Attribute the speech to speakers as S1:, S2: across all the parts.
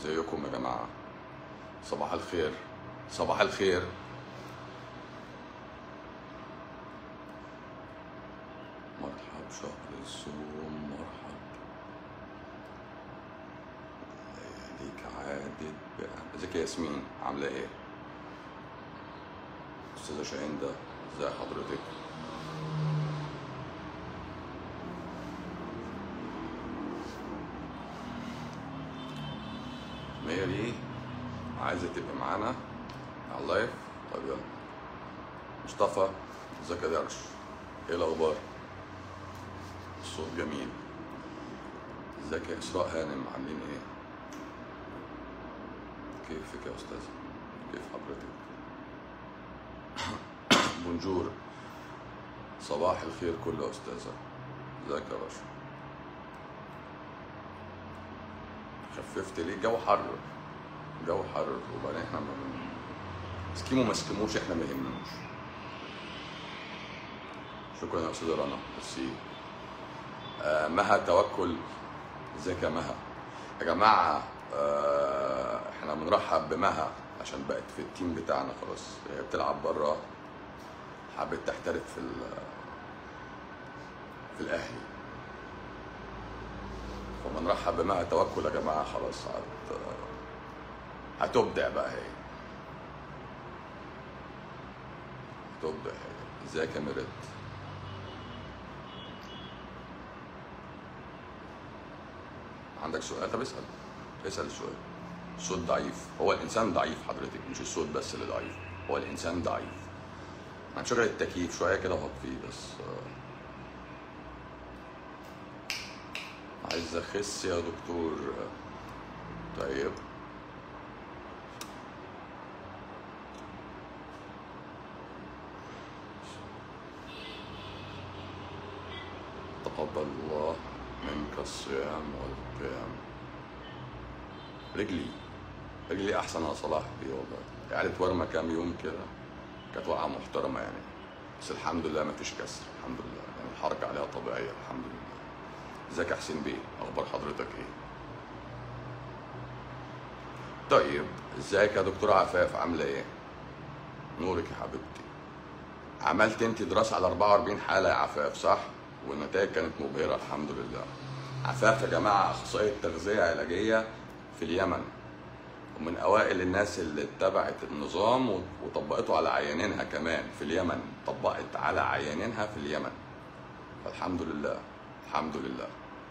S1: ازيكم يا جماعة صباح الخير صباح الخير مرحب شهر الصوم مرحب لياليك عادت بقى ازيك يا ياسمين عاملة ايه؟ أستاذة شاهين ده ازي حضرتك؟ ميري عايزة تبقى معانا على اللايف طب يلا مصطفى ازيك يا درش ايه الأخبار؟ الصوت جميل ازيك يا إسراء هانم عاملين ايه؟ كيفك يا أستاذة؟ كيف حضرتك؟ بونجور صباح الخير كله يا أستاذة ازيك يا باشا خففت ليه الجو حر الجو حر وبعدين احنا ما بن- اسكيمو ما اسكيموش احنا ما يهمناش شكرا يا استاذه رنا ميرسي آه مها توكل ازيك يا مها يا جماعه آه احنا بنرحب بمها عشان بقت في التيم بتاعنا خلاص هي بتلعب بره حبت تحترف في ال- في الاهلي فبنرحب بمها توكل يا جماعه خلاص هت... هتبدع بقى هي هتبدع هي ازيك يا ميريت عندك سؤال طب اسال اسال السؤال الصوت ضعيف هو الانسان ضعيف حضرتك مش الصوت بس اللي ضعيف هو الانسان ضعيف هنشغل التكييف شويه كده وهطفيه بس آه. عايز اخس يا دكتور طيب تقبل الله منك الصيام والقيام رجلي رجلي احسن يا صلاح دي والله قعدت ورمه كام يوم كده كانت وقعه محترمه يعني بس الحمد لله ما فيش كسر الحمد لله يعني الحركه عليها طبيعيه الحمد لله ازيك يا حسين بيه اخبار حضرتك ايه طيب ازيك يا دكتوره عفاف عامله ايه نورك يا حبيبتي عملت انت دراسه على 44 حاله يا عفاف صح والنتائج كانت مبهره الحمد لله عفاف يا جماعه اخصائيه تغذيه علاجيه في اليمن ومن اوائل الناس اللي اتبعت النظام وطبقته على عيانينها كمان في اليمن طبقت على عيانينها في اليمن فالحمد لله الحمد لله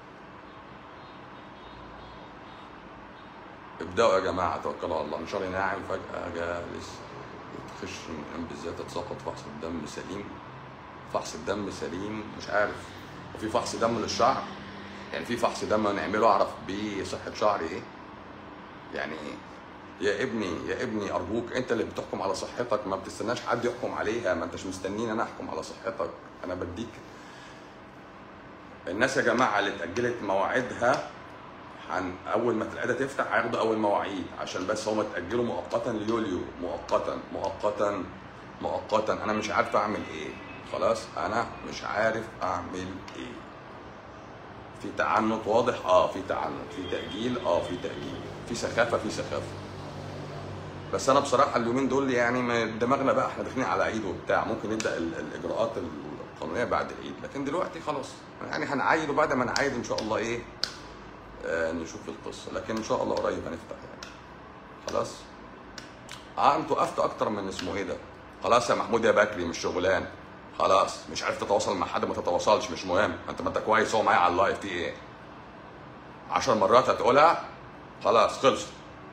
S1: ابدأوا يا جماعة توكلوا على الله من شر ناعم فجأة جالس يتخش من الأم بالذات اتسقط فحص الدم سليم فحص الدم سليم مش عارف وفي فحص دم للشعر يعني في فحص دم نعمله أعرف بيه صحة شعري إيه يعني إيه يا ابني يا ابني أرجوك أنت اللي بتحكم على صحتك ما بتستناش حد يحكم عليها ما أنتش مستنيني أنا أحكم على صحتك أنا بديك الناس يا جماعه اللي اتاجلت مواعيدها عن اول ما العياده تفتح هياخدوا اول مواعيد عشان بس هم اتاجلوا مؤقتا ليوليو مؤقتا مؤقتا مؤقتا انا مش عارف اعمل ايه خلاص انا مش عارف اعمل ايه في تعنت واضح اه في تعنت في تاجيل اه في تاجيل في سخافه في سخافه بس انا بصراحه اليومين دول يعني ما دماغنا بقى احنا داخلين على عيد وبتاع ممكن نبدا ال- الاجراءات القانونيه بعد العيد لكن دلوقتي خلاص يعني هنعايد وبعد ما نعايد ان شاء الله ايه آه نشوف القصه لكن ان شاء الله قريب هنفتح يعني خلاص اه انتوا وقفتوا اكتر من اسمه ايه ده خلاص يا محمود يا بكري مش شغلان خلاص مش عارف تتواصل مع حد ما تتواصلش مش مهم انت ما انت كويس هو معايا على اللايف في ايه عشر مرات هتقولها خلاص خلصت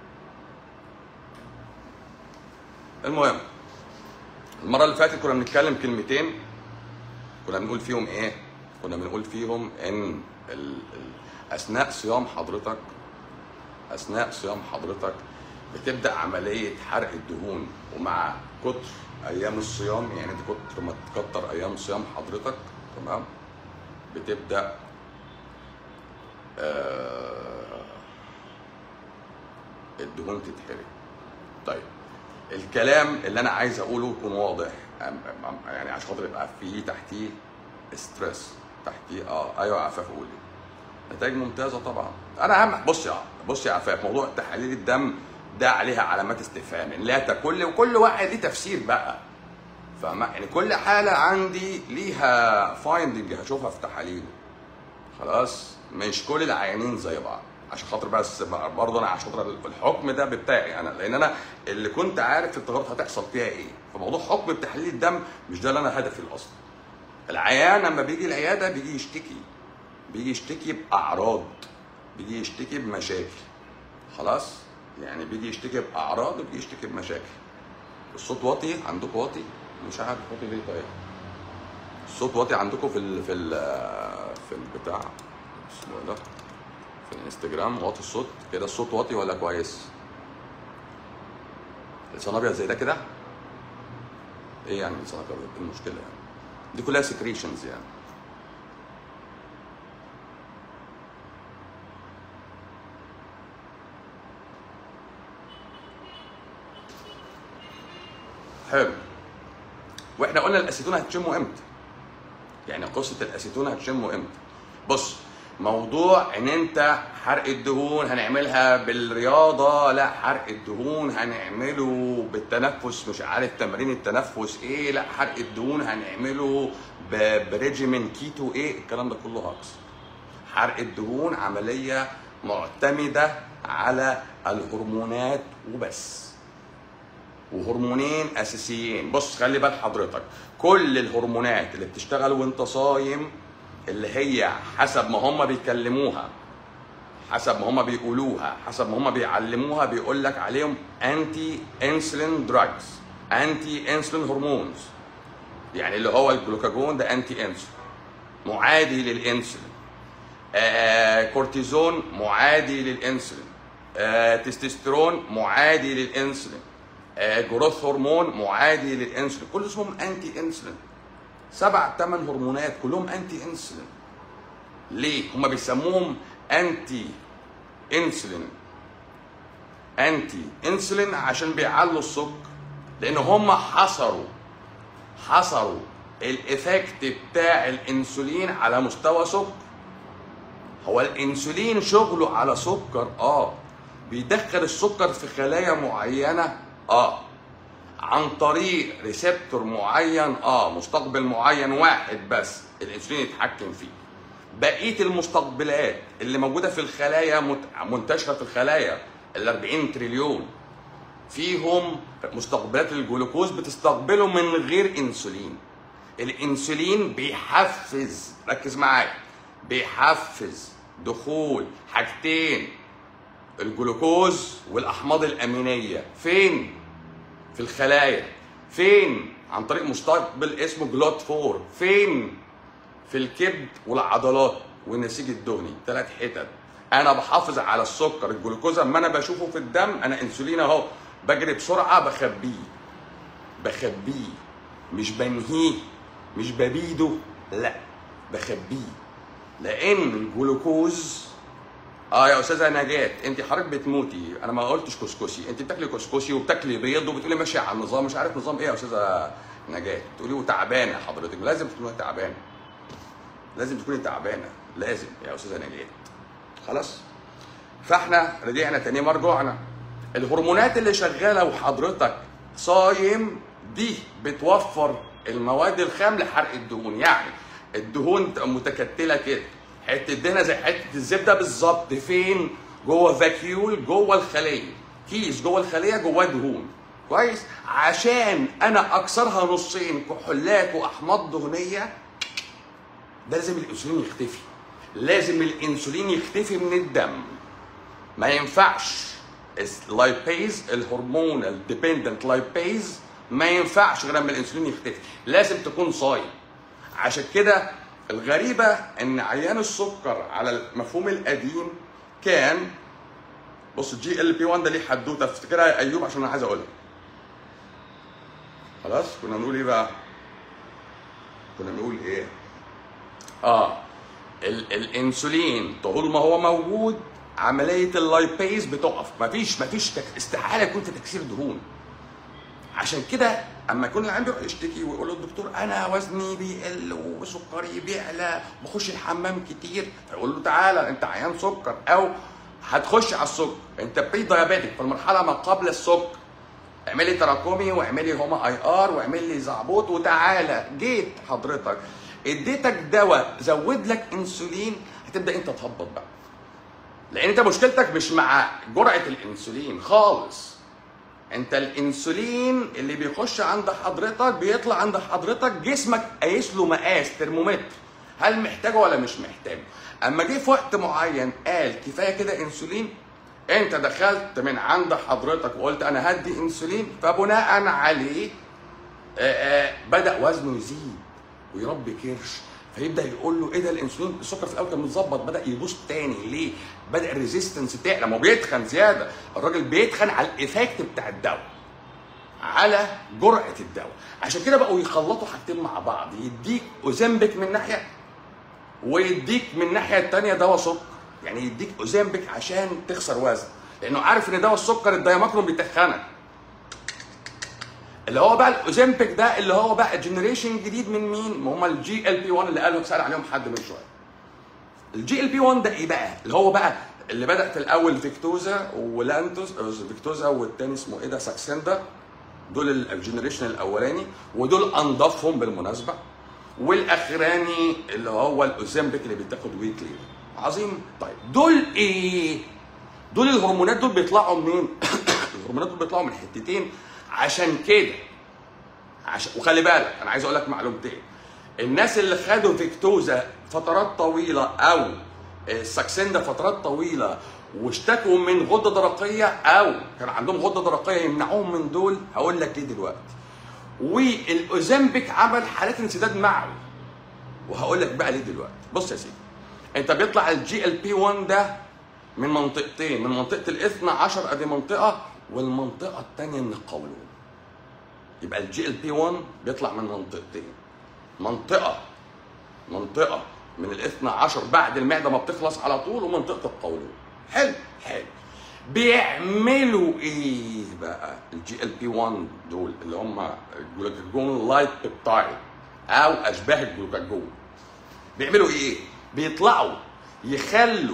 S1: المهم المره اللي فاتت كنا بنتكلم كلمتين كنا بنقول فيهم ايه كنا بنقول فيهم ان ال... ال... اثناء صيام حضرتك اثناء صيام حضرتك بتبدا عمليه حرق الدهون ومع كتر ايام الصيام يعني انت كتر ما تكتر ايام صيام حضرتك تمام بتبدا آه الدهون تتحرق طيب الكلام اللي انا عايز اقوله يكون واضح أم- أم- يعني عشان خاطر يبقى فيه تحتيه ستريس تحتيه اه ايوه يا عفاف قولي نتائج ممتازه طبعا انا اهم بص يا بص يا عفاف موضوع تحاليل الدم ده عليها علامات استفهام لا تكل وكل واحد ليه تفسير بقى فاهمة يعني كل حالة عندي ليها فايندنج هشوفها في تحاليله خلاص مش كل العيانين زي بعض عشان خاطر بس بقى برضه انا عشان خاطر الحكم ده بتاعي انا لان انا اللي كنت عارف التجارب هتحصل فيها ايه فموضوع حكم بتحليل الدم مش ده اللي انا هدفي الاصلي العيان لما بيجي العياده بيجي يشتكي بيجي يشتكي باعراض بيجي يشتكي بمشاكل خلاص يعني بيجي يشتكي باعراض وبيجي يشتكي بمشاكل الصوت واطي عندكم واطي مش عارف واطي ليه طيب الصوت واطي عندكم في ال في ال في البتاع اسمه إيه ده في الانستجرام واطي الصوت كده الصوت واطي ولا كويس لسان ابيض زي ده كده ايه يعني لسان ابيض ايه المشكله يعني دي كلها سكريشنز يعني حلو واحنا قلنا الاسيتون هتشمه امتى يعني قصه الاسيتون هتشمه امتى بص موضوع ان انت حرق الدهون هنعملها بالرياضه لا حرق الدهون هنعمله بالتنفس مش عارف تمارين التنفس ايه لا حرق الدهون هنعمله ب- بريجيمين كيتو ايه الكلام ده كله هاكس حرق الدهون عمليه معتمده على الهرمونات وبس وهرمونين اساسيين بص خلي بال حضرتك كل الهرمونات اللي بتشتغل وانت صايم اللي هي حسب ما هم بيكلموها حسب ما هم بيقولوها حسب ما هم بيعلموها بيقول لك عليهم انتي انسولين دراجز انتي انسولين هرمونز يعني اللي هو الجلوكاجون ده انتي انسولين معادي للانسولين آه كورتيزون معادي للانسولين آه تستوستيرون معادي للانسولين آه جروث هرمون معادي للانسولين كل اسمهم انتي انسولين سبع ثمان هرمونات كلهم انتي انسولين ليه هم بيسموهم انتي انسولين انتي انسولين عشان بيعلوا السكر لان هم حصروا حصروا الايفكت بتاع الانسولين على مستوى سكر هو الانسولين شغله على سكر اه بيدخل السكر في خلايا معينه اه عن طريق ريسبتور معين اه مستقبل معين واحد بس الانسولين يتحكم فيه بقيه المستقبلات اللي موجوده في الخلايا مت- منتشره في الخلايا ال 40 تريليون فيهم مستقبلات الجلوكوز بتستقبله من غير انسولين الانسولين بيحفز ركز معايا بيحفز دخول حاجتين الجلوكوز والاحماض الامينيه فين في الخلايا فين عن طريق مستقبل اسمه جلوت 4 فين في الكبد والعضلات والنسيج الدهني ثلاث حتت انا بحافظ على السكر الجلوكوز اما انا بشوفه في الدم انا انسولين اهو بجري بسرعه بخبيه بخبيه مش بنهيه مش ببيده لا بخبيه لان الجلوكوز اه يا استاذه نجاة انت حضرتك بتموتي انا ما قلتش كسكسي انت بتاكلي كسكسي وبتاكلي بيض وبتقولي ماشيه على النظام مش عارف نظام ايه يا استاذه نجاة تقولي وتعبانه حضرتك لازم تكوني تعبانه لازم تكوني تعبانه لازم يا استاذه نجاة خلاص فاحنا رجعنا تاني مرجوعنا الهرمونات اللي شغاله وحضرتك صايم دي بتوفر المواد الخام لحرق الدهون يعني الدهون تبقى متكتله كده حته دهنه زي حته الزبده بالظبط فين جوه فاكيول جوه الخليه كيس جوه الخليه جواه دهون كويس عشان انا اكسرها نصين كحولات واحماض دهنيه ده لازم الانسولين يختفي لازم الانسولين يختفي من الدم ما ينفعش اللايبيز الهرمون الديبندنت لايبيز ما ينفعش غير لما الانسولين يختفي لازم تكون صايم عشان كده الغريبه ان عيان السكر على المفهوم القديم كان بص الجي ال بي 1 ده ليه حدوته افتكرها يا ايوب عشان انا عايز اقولها خلاص كنا بنقول ايه بقى كنا بنقول ايه اه ال الانسولين طول ما هو موجود عمليه اللايبيز بتقف مفيش مفيش تك... استحاله يكون في تكسير دهون عشان كده اما يكون العيان بيروح يشتكي ويقول له الدكتور انا وزني بيقل وسكري بيعلى بخش الحمام كتير فيقول له تعالى انت عيان سكر او هتخش على السكر انت بري دايابيتك في المرحله ما قبل السكر اعملي تراكمي واعملي هوما اي ار واعمل لي زعبوط وتعالى جيت حضرتك اديتك دواء زود لك انسولين هتبدا انت تهبط بقى لان انت مشكلتك مش مع جرعه الانسولين خالص انت الانسولين اللي بيخش عند حضرتك بيطلع عند حضرتك جسمك قايس له مقاس ترمومتر هل محتاجه ولا مش محتاجه اما جه في وقت معين قال كفايه كده انسولين انت دخلت من عند حضرتك وقلت انا هدي انسولين فبناء عليه آآ آآ بدا وزنه يزيد ويربي كرش فيبدا يقول له ايه ده الانسولين السكر في الاول كان متظبط بدا يبوظ تاني ليه؟ بدا الريزيستنس تعلى ما هو بيتخن زياده الراجل بيتخن على الايفكت بتاع الدواء على جرعه الدواء عشان كده بقوا يخلطوا حاجتين مع بعض يديك اوزمبيك من ناحيه ويديك من الناحيه الثانيه دواء سكر يعني يديك اوزمبيك عشان تخسر وزن لانه عارف ان دواء السكر الدايماكرون بيتخنك اللي هو بقى الاوزمبيك ده اللي هو بقى جنريشن جديد من مين؟ ما هم الجي ال بي 1 اللي قالوا سال عليهم حد من شويه. الجي ال بي 1 ده ايه بقى؟ اللي هو بقى اللي بدا في الاول فيكتوزا ولانتوس فيكتوزا والتاني اسمه ايه ده ساكسندا دول الجنريشن الاولاني ودول انضفهم بالمناسبه والاخراني اللي هو الاوزمبيك اللي بيتاخد ويكلي عظيم طيب دول ايه؟ دول الهرمونات دول بيطلعوا منين؟ الهرمونات دول بيطلعوا من حتتين عشان كده عشان وخلي بالك انا عايز اقول لك معلومتين الناس اللي خدوا فيكتوزا فترات طويله او الساكسندا فترات طويله واشتكوا من غده درقيه او كان عندهم غده درقيه يمنعوهم من دول هقول لك ليه دلوقتي والاوزمبيك عمل حالات انسداد معوي وهقول لك بقى ليه دلوقتي بص يا سيدي انت بيطلع الجي ال بي 1 ده من منطقتين من منطقه الاثنى عشر ادي منطقه والمنطقه الثانيه من القولون يبقى الجي ال بي 1 بيطلع من منطقتين منطقه منطقه من الاثنى عشر بعد المعده ما بتخلص على طول ومنطقه القولون حلو حلو بيعملوا ايه بقى الجي ال بي 1 دول اللي هم الجلوكاجون لايت بيبتايد او اشباه الجلوكاجون بيعملوا ايه بيطلعوا يخلوا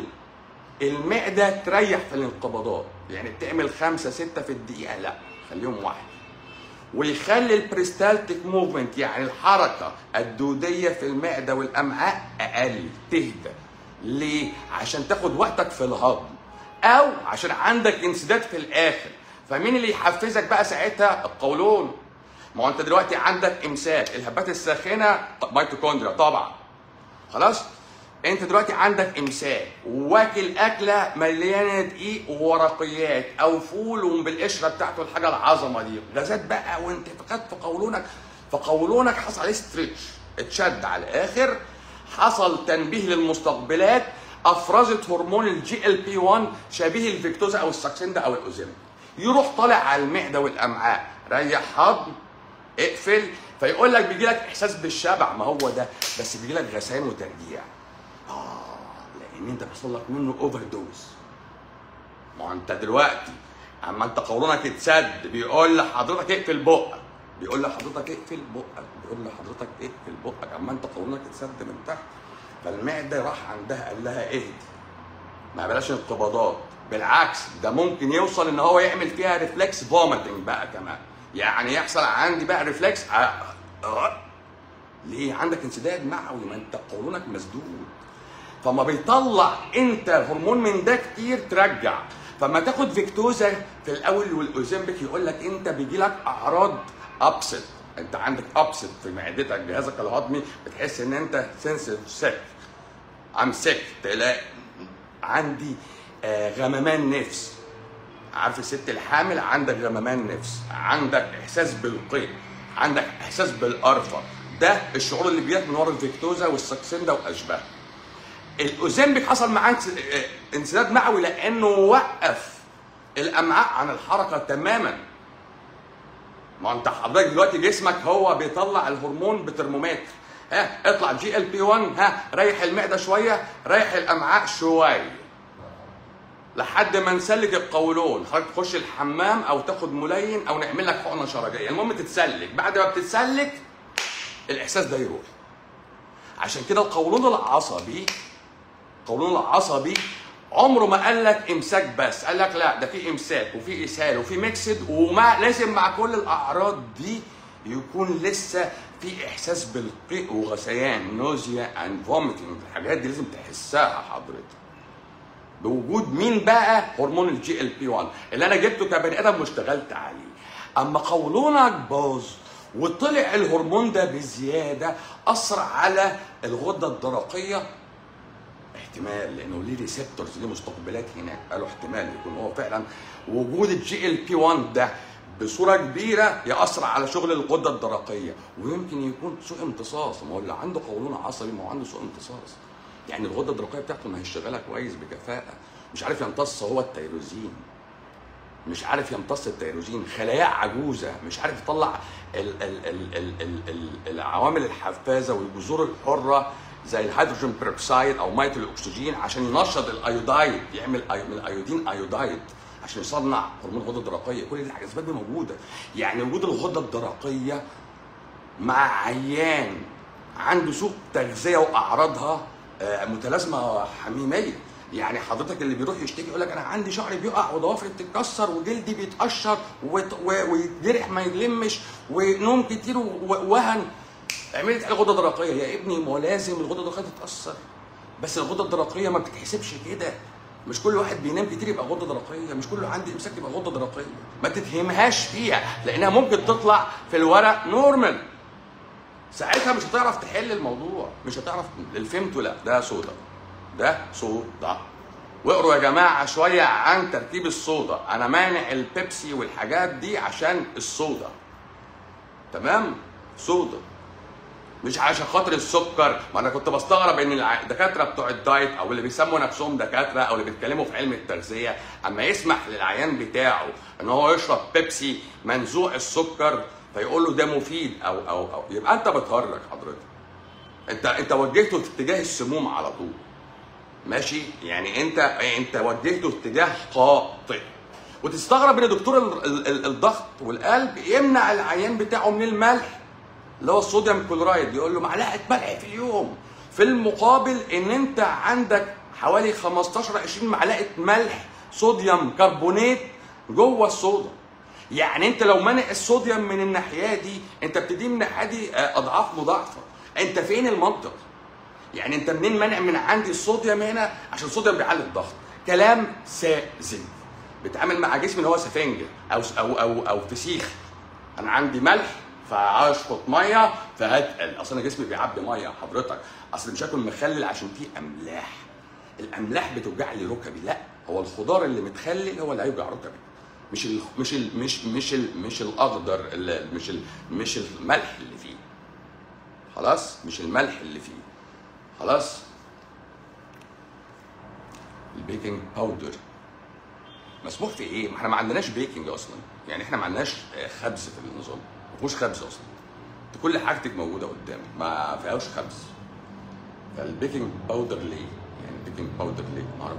S1: المعده تريح في الانقباضات يعني بتعمل خمسة ستة في الدقيقة لا خليهم واحد ويخلي البريستالتيك موفمنت يعني الحركة الدودية في المعدة والأمعاء أقل تهدى ليه؟ عشان تاخد وقتك في الهضم أو عشان عندك انسداد في الآخر فمين اللي يحفزك بقى ساعتها؟ القولون ما هو أنت دلوقتي عندك إمساك الهبات الساخنة ميتوكوندريا طبعا خلاص؟ انت دلوقتي عندك امساك واكل اكله مليانه دقيق وورقيات او فول بالقشره بتاعته الحاجه العظمه دي غازات بقى وانتفاخات في قولونك فقولونك حصل عليه ستريتش اتشد على الاخر حصل تنبيه للمستقبلات افرزت هرمون الجي ال بي 1 شبيه الفيكتوزا او الساكسندا او الاوزيم يروح طالع على المعده والامعاء ريح هضم اقفل فيقول لك بيجي لك احساس بالشبع ما هو ده بس بيجي لك غثيان وترجيع اه لان انت بيحصل لك منه اوفر دوز ما هو انت دلوقتي اما انت قولونك اتسد بيقول لحضرتك اقفل بقك بيقول لحضرتك اقفل بقك بيقول لحضرتك اقفل بقك اما انت قولونك اتسد من تحت فالمعده راح عندها قال لها اهدي ما بلاش انقباضات بالعكس ده ممكن يوصل ان هو يعمل فيها ريفلكس فوميتنج بقى كمان يعني يحصل عندي بقى ريفلكس آه. آه. ليه عندك انسداد معوي ما انت قولونك مسدود فما بيطلع انت هرمون من ده كتير ترجع فما تاخد فيكتوزا في الاول والاوزمبيك يقول لك انت بيجي لك اعراض ابسط انت عندك ابسط في معدتك جهازك الهضمي بتحس ان انت سنسيف سيك ام سيك تلاقي عندي آه غممان نفس عارف الست الحامل عندك غممان نفس عندك احساس بالقيء عندك احساس بالقرفه ده الشعور اللي بيجيلك من ورا الفيكتوزا والساكسندا واشباهها الاوزمبيك حصل معاه انسداد معوي لانه وقف الامعاء عن الحركه تماما ما انت حضرتك دلوقتي جسمك هو بيطلع الهرمون بترمومتر ها اطلع جي ال بي 1 ها ريح المعده شويه ريح الامعاء شويه لحد ما نسلك القولون حضرتك تخش الحمام او تاخد ملين او نعمل لك حقنه شرجيه المهم تتسلك بعد ما بتتسلك الاحساس ده يروح عشان كده القولون العصبي القولون العصبي عمره ما قال لك امساك بس قال لك لا ده في امساك وفي اسهال وفي ميكسد ومع لازم مع كل الاعراض دي يكون لسه في احساس بالقيء وغثيان نوزيا اند فوميتنج الحاجات دي لازم تحسها حضرتك بوجود مين بقى هرمون الجي ال بي 1 اللي انا جبته كبني ادم واشتغلت عليه اما قولونك باظ وطلع الهرمون ده بزياده اثر على الغده الدرقيه احتمال لانه ليه ريسبتورز ليه مستقبلات هناك قالوا احتمال يكون هو فعلا وجود الجي ال بي 1 ده بصوره كبيره ياثر على شغل الغده الدرقيه ويمكن يكون سوء امتصاص ما هو اللي عنده قولون عصبي ما هو عنده سوء امتصاص يعني الغده الدرقيه بتاعته ما هي شغاله كويس بكفاءه مش عارف يمتص هو التيروزين مش عارف يمتص التيروزين خلايا عجوزه مش عارف يطلع ال ال ال ال ال ال العوامل الحفازه والجذور الحره زي الهيدروجين بيروكسيد او ميه الاكسجين عشان ينشط الايودايد يعمل أي من الايودين ايودايد عشان يصنع هرمون الغده الدرقيه كل دي الاسباب دي موجوده يعني وجود الغده الدرقيه مع عيان عنده سوء تغذيه واعراضها آه، متلازمه حميميه يعني حضرتك اللي بيروح يشتكي يقول لك انا عندي شعري بيقع وضوافري بتتكسر وجلدي بيتقشر وت- و- ويتجرح ما يلمش ونوم كتير و- ووهن عملت على غده درقيه يا ابني ما هو لازم الغده الدرقيه تتاثر بس الغده الدرقيه ما بتتحسبش كده مش كل واحد بينام كتير يبقى غده درقيه مش كل عندي امساك يبقى غده درقيه ما تتهمهاش فيها لانها ممكن تطلع في الورق نورمال ساعتها مش هتعرف تحل الموضوع مش هتعرف اللي فهمته لا ده صودا ده صودا واقروا يا جماعه شويه عن تركيب الصودا انا مانع البيبسي والحاجات دي عشان الصودا تمام صودا مش عشان خاطر السكر ما انا كنت بستغرب ان الع- الدكاتره بتوع الدايت او اللي بيسموا نفسهم دكاتره او اللي بيتكلموا في علم التغذيه اما يسمح للعيان بتاعه ان هو يشرب بيبسي منزوع السكر فيقول له ده مفيد او او او يبقى انت بتهرج حضرتك انت انت وجهته في اتجاه السموم على طول ماشي يعني انت انت وجهته اتجاه خاطئ وتستغرب ان دكتور ال- ال- ال- الضغط والقلب يمنع العيان بتاعه من الملح اللي هو الصوديوم كلورايد يقول له معلقه ملح في اليوم في المقابل ان انت عندك حوالي 15 20 معلقه ملح صوديوم كربونات جوه الصودا يعني انت لو منع الصوديوم من الناحيه دي انت بتديه من الناحيه دي آه، اضعاف مضاعفه انت فين المنطق يعني انت منين منع من عندي الصوديوم هنا عشان الصوديوم بيعلي الضغط كلام ساذج بتعامل مع جسم ان هو سفنجه او او او او فسيخ انا عندي ملح فاشفط ميه فهتقل اصل انا جسمي بيعبي ميه حضرتك اصل مش هاكل مخلل عشان فيه املاح الاملاح بتوجع لي ركبي لا هو الخضار اللي متخلل هو اللي هيوجع ركبي مش ال مش ال مش مش ال مش الاخضر ال- مش ال مش الملح اللي فيه خلاص مش الملح اللي فيه خلاص البيكنج باودر مسموح في ايه؟ ما احنا ما عندناش بيكنج اصلا يعني احنا ما عندناش آه، خبز في النظام ما فيهوش خبز اصلا انت كل حاجتك موجوده قدامك ما فيهاش خبز فالبيكنج باودر ليه؟ يعني البيكنج باودر ليه؟ ما اعرفش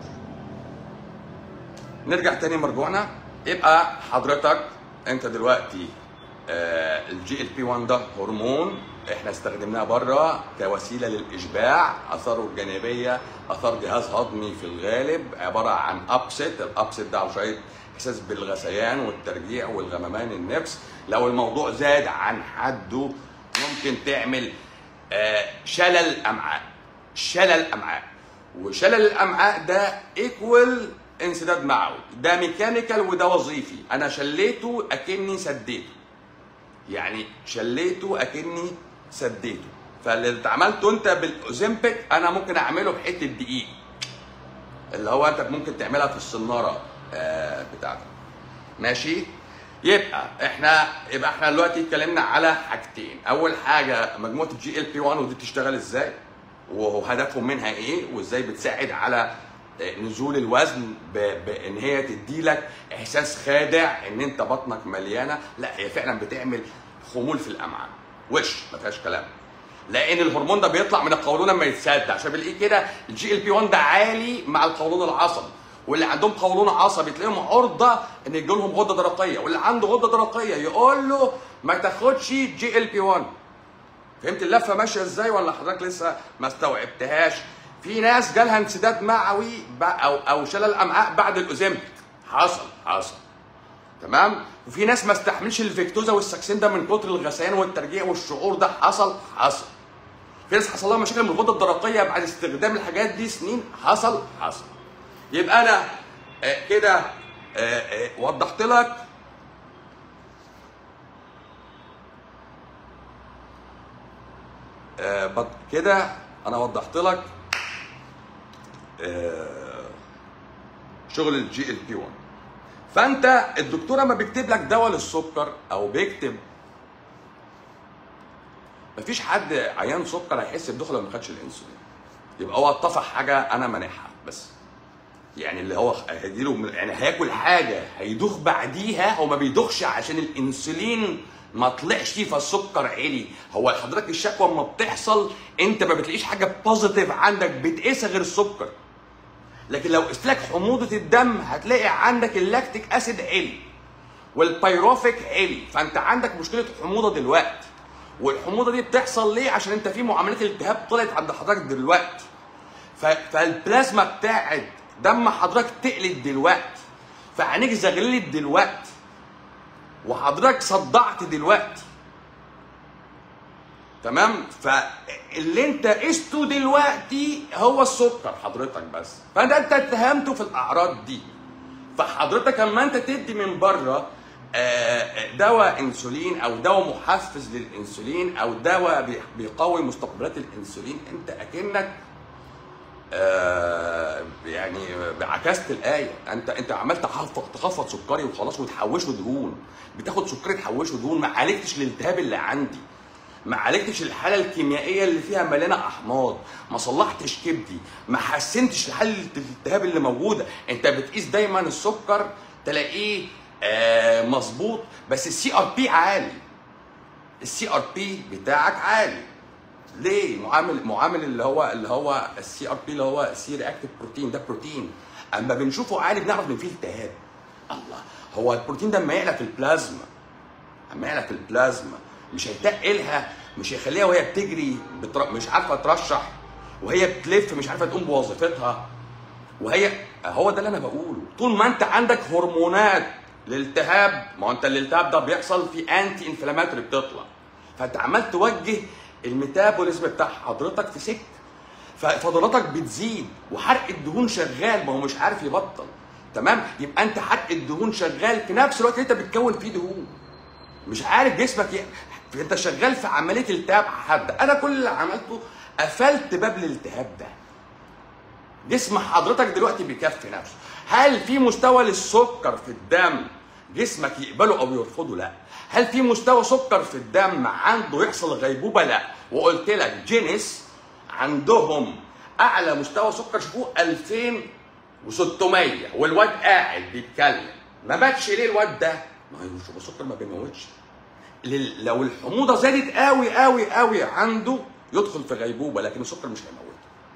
S1: نرجع تاني مرجوعنا يبقى حضرتك انت دلوقتي آه الجي ال بي 1 ده هرمون احنا استخدمناه بره كوسيله للاشباع اثاره الجانبيه اثار جهاز هضمي في الغالب عباره عن ابسط الابسط ده او شويه احساس بالغثيان والترجيع والغممان النفس لو الموضوع زاد عن حده ممكن تعمل آه شلل امعاء شلل امعاء وشلل الامعاء ده ايكوال انسداد معوي ده ميكانيكال وده وظيفي انا شليته اكني سديته يعني شليته اكني سديته فاللي عملته انت بالاوزمبيك انا ممكن اعمله بحته دقيق اللي هو انت ممكن تعملها في الصناره آه بتاعتك ماشي يبقى احنا يبقى احنا دلوقتي اتكلمنا على حاجتين اول حاجه مجموعه الجي ال بي 1 ودي بتشتغل ازاي وهدفهم منها ايه وازاي بتساعد على نزول الوزن ب- بان هي تدي لك احساس خادع ان انت بطنك مليانه لا هي فعلا بتعمل خمول في الامعاء وش ما فيهاش كلام لان الهرمون ده بيطلع من القولون لما يتسد عشان بالايه كده الجي ال بي 1 ده عالي مع القولون العصبي واللي عندهم قولون عصبي تلاقيهم عرضه ان يجي لهم غده درقيه واللي عنده غده درقيه يقول له ما تاخدش جي ال بي 1 فهمت اللفه ماشيه ازاي ولا حضرتك لسه ما استوعبتهاش في ناس جالها انسداد معوي ب- او او شلل امعاء بعد الاوزيمبيك حصل حصل تمام وفي ناس ما استحملش الفيكتوزا والساكسين ده من كتر الغثيان والترجيع والشعور ده حصل حصل في ناس حصل لها مشاكل من الغده الدرقيه بعد استخدام الحاجات دي سنين حصل حصل يبقى انا آه، كده آه، آه، وضحت لك آه، بط- كده انا وضحت لك آه، شغل الجي ال بي 1 فانت الدكتور اما بيكتب لك دواء للسكر او بيكتب مفيش حد عيان سكر هيحس بدوخه لو ما خدش الانسولين يبقى هو اتفق حاجه انا مانعها بس يعني اللي هو هيجيله يعني هياكل حاجه هيدوخ بعديها هو ما بيدوخش عشان الانسولين ما طلعش فالسكر عالي هو حضرتك الشكوى اما بتحصل انت ما بتلاقيش حاجه بوزيتيف عندك بتقيسها غير السكر لكن لو قست لك حموضه الدم هتلاقي عندك اللاكتيك اسيد عالي والبيروفيك عالي فانت عندك مشكله حموضه دلوقتي والحموضه دي بتحصل ليه عشان انت في معاملات الالتهاب طلعت عند حضرتك دلوقتي ف- فالبلازما بتاعت دم حضرتك تقلت دلوقتي فعينيك زغللت دلوقتي وحضرتك صدعت دلوقتي تمام فاللي انت قسته دلوقتي هو السكر حضرتك بس فانت انت اتهمته في الاعراض دي فحضرتك اما انت تدي من بره آه، دواء انسولين او دواء محفز للانسولين او دواء بي- بيقوي مستقبلات الانسولين انت اكنك آه، يعني عكست الايه انت انت عمال تخفض تخفض سكري وخلاص وتحوشه دهون بتاخد سكري تحوشه دهون ما عالجتش الالتهاب اللي عندي ما عالجتش الحاله الكيميائيه اللي فيها مليانه احماض ما صلحتش كبدي ما حسنتش حاله الالتهاب اللي موجوده انت بتقيس دايما السكر تلاقيه آه مظبوط بس السي ار بي عالي السي ار بي بتاعك عالي ليه معامل معامل اللي هو اللي هو السي ار بي اللي هو سي رياكتيف بروتين ده بروتين اما بنشوفه عالي بنعرف ان فيه التهاب الله هو البروتين ده اما يعلى في البلازما اما يعلى في البلازما مش هيتقلها مش هيخليها وهي بتجري بتر... مش عارفه ترشح وهي بتلف مش عارفه تقوم بوظيفتها وهي هو ده اللي انا بقوله طول ما انت عندك هرمونات الالتهاب ما هو انت الالتهاب ده بيحصل في انتي انفلاماتوري بتطلع فانت عمال توجه الميتابوليزم بتاع حضرتك في سكه ففضلاتك بتزيد وحرق الدهون شغال ما هو مش عارف يبطل تمام يبقى انت حرق الدهون شغال في نفس الوقت اللي انت بتكون فيه دهون مش عارف جسمك ي... انت شغال في عمليه التهاب حاد انا كل اللي عملته قفلت باب الالتهاب ده جسم حضرتك دلوقتي بيكفي نفسه هل في مستوى للسكر في الدم جسمك يقبله او يرفضه لا هل في مستوى سكر في الدم عنده يحصل غيبوبه لا وقلت لك جينيس عندهم اعلى مستوى سكر شوفوه 2600 والواد قاعد بيتكلم ما ماتش ليه الواد ده ما هو مش السكر ما بيموتش لل- لو الحموضه زادت قوي قوي قوي عنده يدخل في غيبوبه لكن السكر مش هيموته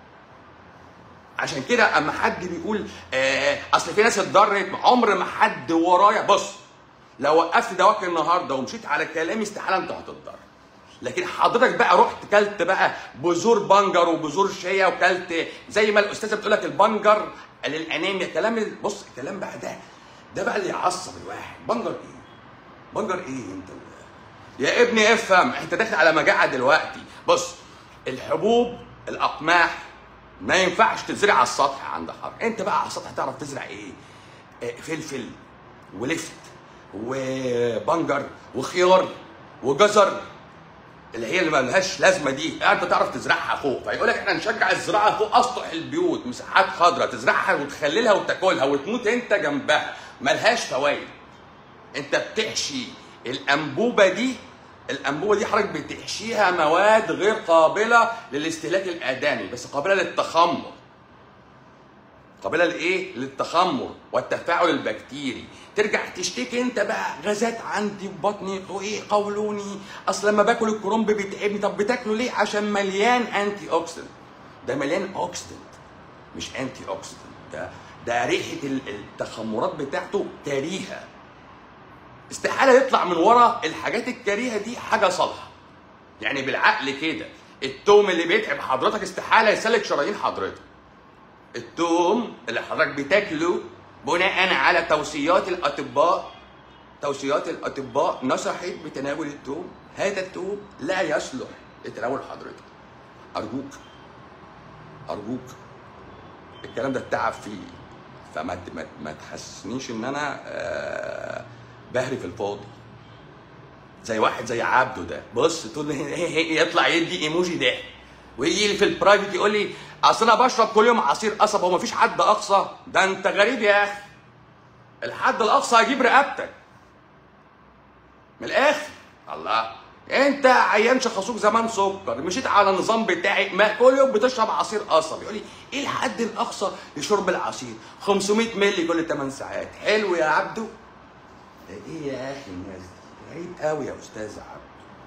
S1: عشان كده اما حد بيقول آه اصل في ناس اتضرت عمر ما حد ورايا بص لو وقفت دواك النهارده ومشيت على كلامي استحاله انت هتتضرر لكن حضرتك بقى رحت كلت بقى بذور بنجر وبذور شيا وكلت زي ما الاستاذه بتقول لك البنجر للانيميا كلام ال- بص الكلام بقى ده ده بقى اللي يعصب الواحد بنجر ايه؟ بنجر ايه انت يا ابني افهم انت داخل على مجاعه دلوقتي بص الحبوب الاقماح ما ينفعش تزرع على السطح عند حضرتك انت بقى على السطح تعرف تزرع ايه آه، فلفل ولفت وبنجر وخيار وجزر اللي هي اللي ملهاش لازمه دي انت تعرف تزرعها فوق فيقول لك احنا نشجع الزراعه فوق اسطح البيوت مساحات خضراء تزرعها وتخللها وتاكلها وتموت انت جنبها ملهاش فوائد انت بتحشي الانبوبه دي الانبوبه دي حضرتك بتحشيها مواد غير قابله للاستهلاك الادمي بس قابله للتخمر قابله لايه؟ للتخمر والتفاعل البكتيري ترجع تشتكي انت بقى غازات عندي في بطني وايه قولوني اصل لما باكل الكرنب بيتعبني طب بتاكله ليه؟ عشان مليان انتي اوكسيدنت ده مليان اوكسيدنت مش انتي اوكسيدنت ده ده ريحه ال- التخمرات بتاعته كريهه استحاله يطلع من ورا الحاجات الكريهه دي حاجه صالحه يعني بالعقل كده التوم اللي بيتعب حضرتك استحاله يسلك شرايين حضرتك التوم اللي حضرتك بتاكله بناء على توصيات الاطباء توصيات الاطباء نصحت بتناول التوم هذا التوم لا يصلح لتناول حضرتك ارجوك ارجوك الكلام ده التعب فيه فما ت- ما, ما تحسسنيش ان انا آه بهري في الفاضي زي واحد زي عبده ده بص تقول لي يطلع يدي ايموجي ده ويجي لي في البرايفت يقول لي اصل انا بشرب كل يوم عصير قصب هو مفيش حد اقصى ده انت غريب يا اخي الحد الاقصى هجيب رقبتك من الاخر الله انت عيان شخصوك زمان سكر مشيت على النظام بتاعي ما كل يوم بتشرب عصير قصب يقول لي ايه الحد الاقصى لشرب العصير 500 مللي كل 8 ساعات حلو يا عبده ده ايه يا اخي الناس دي غريب قوي يا استاذ عبده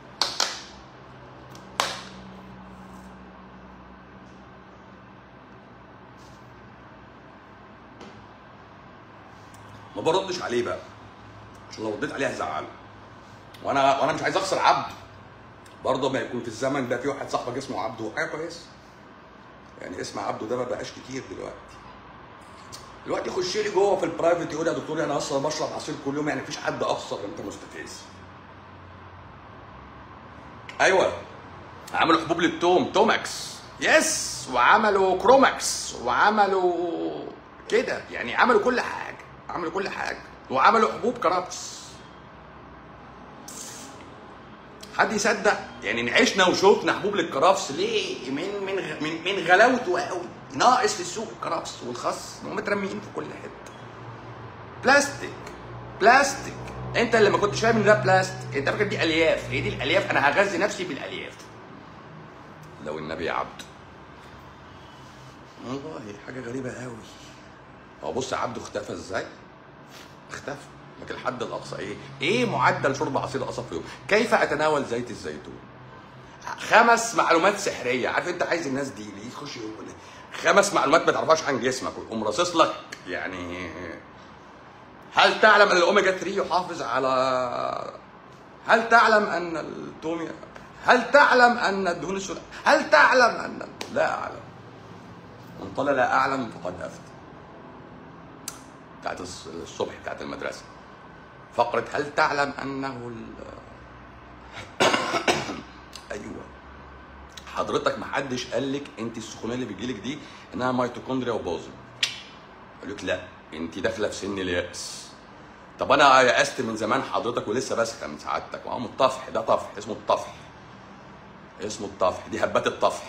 S1: ما بردش عليه بقى عشان لو رديت عليه هزعله وانا وانا مش عايز اخسر عبده برضه ما يكون في الزمن ده في واحد صاحبك اسمه عبده حاجه كويسه يعني اسم عبده ده ما بقاش كتير دلوقتي دلوقتي يخش لي جوه في البرايفت يقول يا دكتور انا اصلا بشرب عصير كل يوم يعني مفيش حد اخسر انت مستفز ايوه عملوا حبوب للتوم توماكس يس وعملوا كروماكس وعملوا كده يعني عملوا كل حاجه عملوا كل حاجه وعملوا حبوب كرابس حد يصدق يعني عشنا وشوفنا حبوب للكرفس ليه من من غ- من, من غلاوته قوي ناقص في السوق الكرفس والخس هم مترميين في كل حته بلاستيك بلاستيك انت اللي ما كنتش فاهم ان ده بلاستيك انت فاكر دي الياف هي دي الالياف انا هغذي نفسي بالالياف لو النبي عبده والله حاجه غريبه قوي هو بص عبده اختفى ازاي اختفى لكن الحد الاقصى ايه؟ ايه معدل شرب عصير القصب في يوم؟ كيف اتناول زيت الزيتون؟ خمس معلومات سحريه عارف انت عايز الناس دي اللي يخش يقول خمس معلومات ما تعرفهاش عن جسمك ويقوم راصص لك يعني هل تعلم ان الاوميجا 3 يحافظ على هل تعلم ان التوم هل تعلم ان الدهون السوداء هل تعلم ان لا اعلم من قال لا اعلم فقد افتى بتاعت الص- الصبح بتاعت المدرسه فقره هل تعلم انه ال... ايوه حضرتك محدش قال لك انت السخونيه اللي بتجيلك دي انها ميتوكوندريا وبازل قال لك لا انت داخله في سن الياس طب انا يأست من زمان حضرتك ولسه بسخن من سعادتك ما هو من الطفح ده طفح اسمه الطفح اسمه الطفح دي هبات الطفح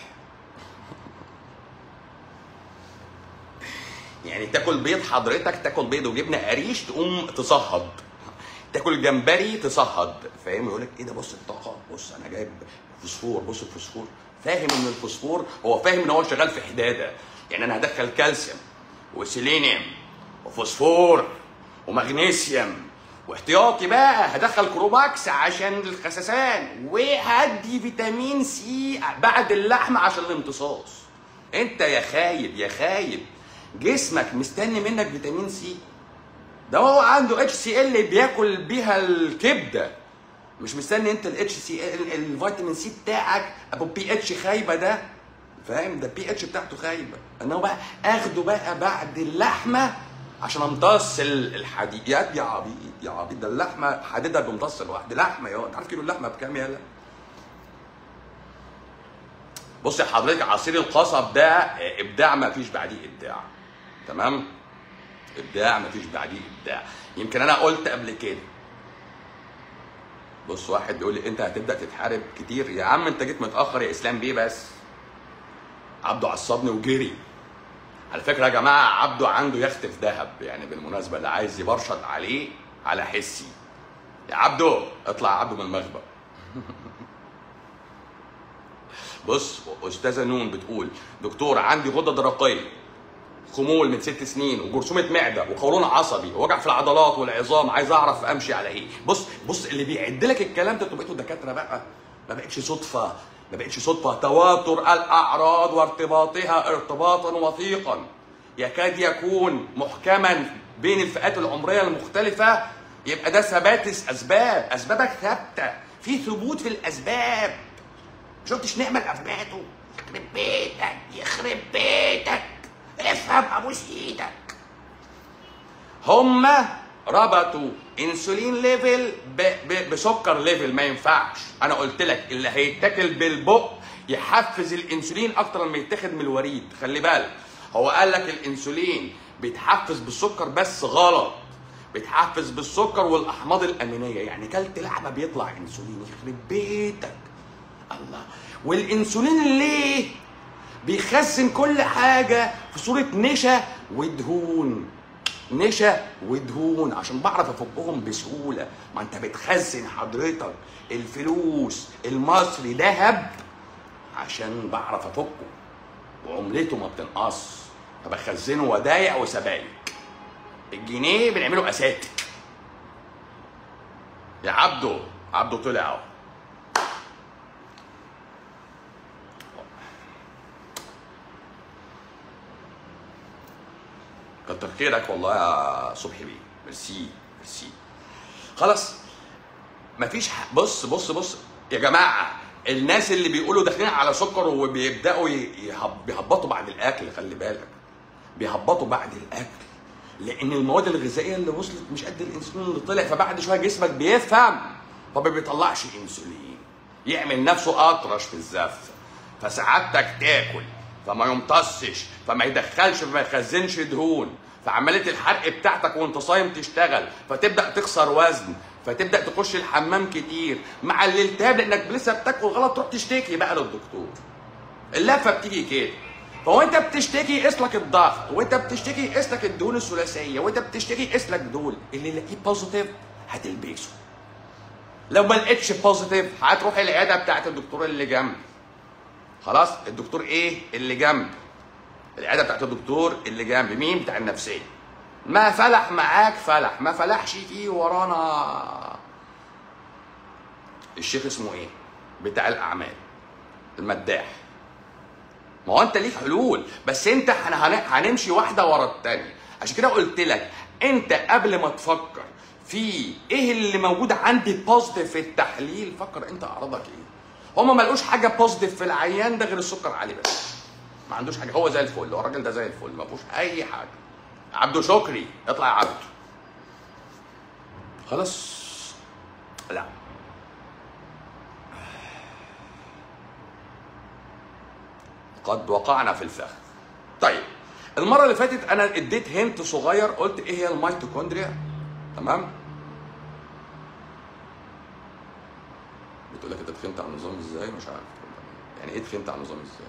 S1: يعني تاكل بيض حضرتك تاكل بيض وجبنه قريش تقوم تصهد تاكل جمبري تصهد فاهم يقول لك ايه ده بص الطاقه بص انا جايب فوسفور بص الفوسفور فاهم ان الفوسفور هو فاهم ان هو شغال في حداده يعني انا هدخل كالسيوم وسيلينيوم وفوسفور ومغنيسيوم واحتياطي بقى هدخل كروباكس عشان الخسسان وهدي فيتامين سي بعد اللحمه عشان الامتصاص انت يا خايب يا خايب جسمك مستني منك فيتامين سي ده هو عنده اتش سي ال بياكل بيها الكبده مش مستني انت الاتش سي ال الفيتامين سي بتاعك ابو بي اتش خايبه ده فاهم ده البي اتش بتاعته خايبه انه بقى اخده بقى بعد اللحمه عشان امتص ال- الحديد يا يا عبيط يا عبيط ده اللحمه حديدها بيمتص لوحده لحمه يا انت عارف كيلو اللحمه بكام يالا بص يا حضرتك عصير القصب ده ابداع ما فيش بعديه ابداع تمام ابداع ما فيش بعديه ابداع يمكن انا قلت قبل كده بص واحد بيقول لي انت هتبدا تتحارب كتير يا عم انت جيت متاخر يا اسلام بيه بس عبده عصبني وجري على فكره يا جماعه عبده عنده يخت في دهب يعني بالمناسبه اللي عايز يبرشط عليه على حسي يا عبده اطلع يا عبده من المخبأ بص استاذه نون بتقول دكتور عندي غده درقيه خمول من ست سنين وجرثومه معده وقولون عصبي ووجع في العضلات والعظام عايز اعرف امشي على ايه بص بص اللي بيعد لك الكلام ده انتوا بقيتوا دكاتره بقى ما بقتش صدفه ما بقتش صدفه تواتر الاعراض وارتباطها ارتباطا وثيقا يكاد يكون محكما بين الفئات العمريه المختلفه يبقى ده ثبات اسباب اسبابك ثابته في ثبوت في الاسباب شفتش نعمه افباته يخرب بيتك يخرب بيتك افهم ابوس ايدك هما ربطوا انسولين ليفل ب... ب... بسكر ليفل ما ينفعش انا قلت لك اللي هيتاكل بالبق يحفز الانسولين اكتر ما يتاخد من الوريد خلي بالك هو قال لك الانسولين بيتحفز بالسكر بس غلط بيتحفز بالسكر والاحماض الامينيه يعني كلت لعبه بيطلع انسولين يخرب بيتك الله والانسولين ليه بيخزن كل حاجه في صوره نشا ودهون نشا ودهون عشان بعرف افكهم بسهوله ما انت بتخزن حضرتك الفلوس المصري ذهب عشان بعرف افكه وعملته ما بتنقص فبخزنه ودايع وسبايك الجنيه بنعمله اساتك يا عبده عبده طلع اهو كتر خيرك والله يا صبحي بيه ميرسي ميرسي خلاص مفيش ح... بص بص بص يا جماعه الناس اللي بيقولوا داخلين على سكر وبيبداوا ي- يهب- بيهبطوا بعد الاكل خلي بالك بيهبطوا بعد الاكل لان المواد الغذائيه اللي وصلت مش قد الانسولين اللي طلع فبعد شويه جسمك بيفهم فما بيطلعش انسولين يعمل نفسه اطرش في الزفه فسعادتك تاكل فما يمتصش فما يدخلش فما يخزنش دهون فعمليه الحرق بتاعتك وانت صايم تشتغل فتبدا تخسر وزن فتبدا تخش الحمام كتير مع الالتهاب لانك لسه بتاكل غلط تروح تشتكي بقى للدكتور اللفه بتيجي كده فهو انت بتشتكي قيس لك الضغط وانت بتشتكي قيس لك الدهون الثلاثيه وانت بتشتكي قيس لك دول اللي يلاقيه بوزيتيف هتلبسه لو ما لقيتش بوزيتيف هتروح العياده بتاعت الدكتور اللي جنبي خلاص الدكتور ايه اللي جنبي العياده بتاعت الدكتور اللي جنبي مين بتاع النفسيه ما فلح معاك فلح ما فلحش فيه ورانا الشيخ اسمه ايه بتاع الاعمال المداح ما هو انت ليك حلول بس انت هن- هن- هنمشي واحده ورا التانيه عشان كده قلت لك انت قبل ما تفكر في ايه اللي موجود عندي بوزيتيف في التحليل فكر انت اعراضك ايه هما ما لقوش حاجه بوزيتيف في العيان ده غير السكر عالي بس ما عندوش حاجه هو زي الفل هو الراجل ده زي الفل ما فيهوش اي حاجه عبده شكري اطلع يا عبده خلاص لا قد وقعنا في الفخ طيب المره اللي فاتت انا اديت هنت صغير قلت ايه هي الميتوكوندريا تمام بتقول لك انت تخنت على النظام ازاي مش عارف يعني ايه تخنت على النظام ازاي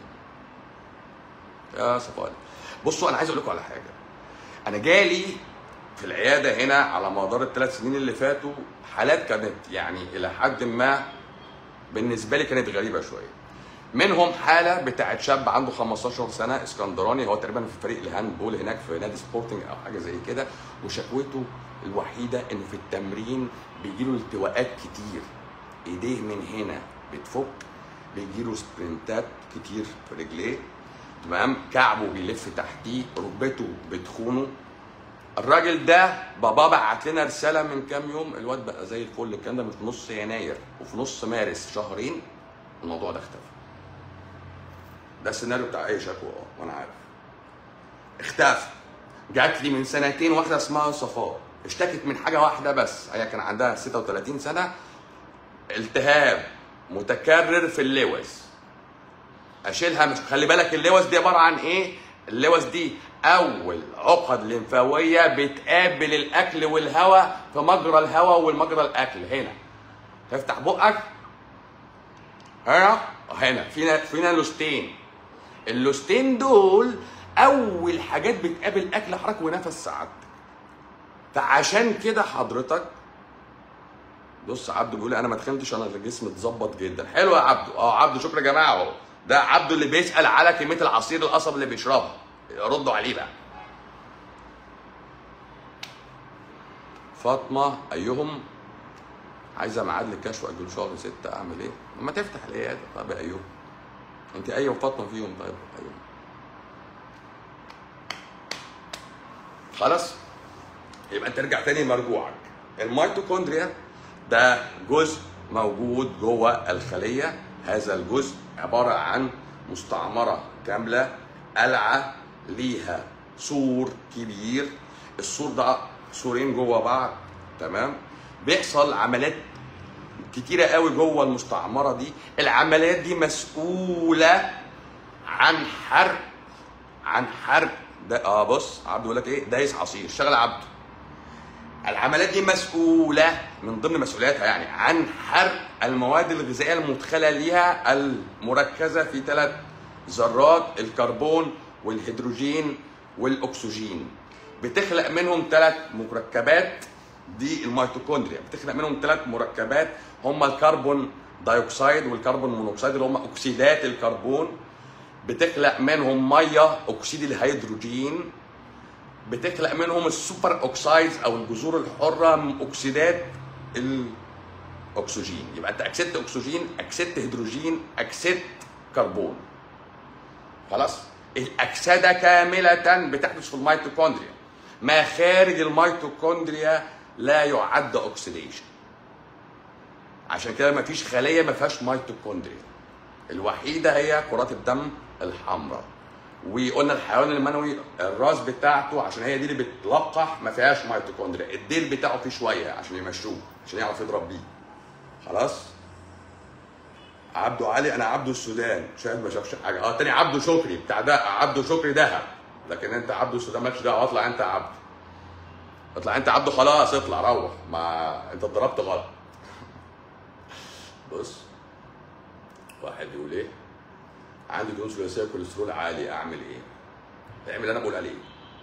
S1: يا صفالي بصوا انا عايز اقول لكم على حاجه انا جالي في العياده هنا على مدار الثلاث سنين اللي فاتوا حالات كانت يعني الى حد ما بالنسبه لي كانت غريبه شويه منهم حاله بتاعت شاب عنده 15 سنه اسكندراني هو تقريبا في فريق الهاند بول هناك في نادي سبورتنج او حاجه زي كده وشكوته الوحيده انه في التمرين بيجيله التواءات كتير ايديه من هنا بتفك بيجيله سبرنتات كتير في رجليه تمام كعبه بيلف تحتيه ركبته بتخونه الراجل ده بابا بعت لنا رساله من كام يوم الواد بقى زي الفل الكلام ده من في نص يناير وفي نص مارس شهرين الموضوع ده اختفى ده السيناريو بتاع اي شكوى اه وانا عارف اختفى جات لي من سنتين واحده اسمها صفاء اشتكت من حاجه واحده بس هي كان عندها 36 سنه التهاب متكرر في اللوز اشيلها مش خلي بالك اللوز دي عباره عن ايه اللوز دي اول عقد لمفاويه بتقابل الاكل والهواء في مجرى الهواء والمجرى الاكل هنا تفتح بقك هنا هنا فينا فينا لوستين اللوستين دول اول حاجات بتقابل اكل حركه ونفس سعادتك فعشان كده حضرتك بص عبده بيقول انا ما تخنتش انا الجسم اتظبط جدا حلو يا عبده اه عبده شكرا يا جماعه اهو ده عبده اللي بيسال على كميه العصير القصب اللي بيشربها ردوا عليه بقى فاطمه ايهم عايزه ميعاد للكشف واجله شهر ستة اعمل ايه؟ لما تفتح العياده طب يا ايوب انت ايوه فاطمه فيهم طيب ايوه خلاص يبقى انت ارجع تاني مرجوعك الميتوكوندريا ده جزء موجود جوه الخليه هذا الجزء عباره عن مستعمره كامله قلعه ليها سور كبير السور ده سورين جوه بعض تمام بيحصل عمليات كتيرة قوي جوه المستعمرة دي العمليات دي مسؤولة عن حرق عن حرق ده اه بص عبده يقول لك ايه دايس عصير شغل عبده العمليات دي مسؤولة من ضمن مسؤولياتها يعني عن حرق المواد الغذائية المدخلة ليها المركزة في ثلاث ذرات الكربون والهيدروجين والأكسجين بتخلق منهم ثلاث مركبات دي الميتوكوندريا بتخلق منهم ثلاث مركبات هم الكربون دايوكسيد والكربون مونوكسيد اللي هم اكسيدات الكربون بتخلق منهم ميه اكسيد الهيدروجين بتخلق منهم السوبر اوكسايدز او الجذور الحره من اكسيدات الاكسجين يبقى انت اكسدت اكسجين اكسدت هيدروجين اكسدت كربون خلاص الاكسده كامله بتحدث في الميتوكوندريا ما خارج الميتوكوندريا لا يعد اوكسيديشن عشان كده ما فيش خليه ما فيهاش ميتوكوندريا الوحيده هي كرات الدم الحمراء وقلنا الحيوان المنوي الراس بتاعته عشان هي دي اللي بتلقح ما فيهاش ميتوكوندريا الديل بتاعه فيه شويه عشان يمشوه عشان يعرف يضرب بيه خلاص عبده علي انا عبده السودان شايف ما شافش حاجه اه تاني عبده شكري بتاع ده عبده شكري دهب لكن انت عبده السودان مالكش دعوه اطلع انت عبده اطلع انت عبده خلاص اطلع روح ما انت اتضربت غلط بص واحد يقول ايه عندي دهون ثلاثيه كوليسترول عالي اعمل ايه؟ اعمل اللي انا بقول عليه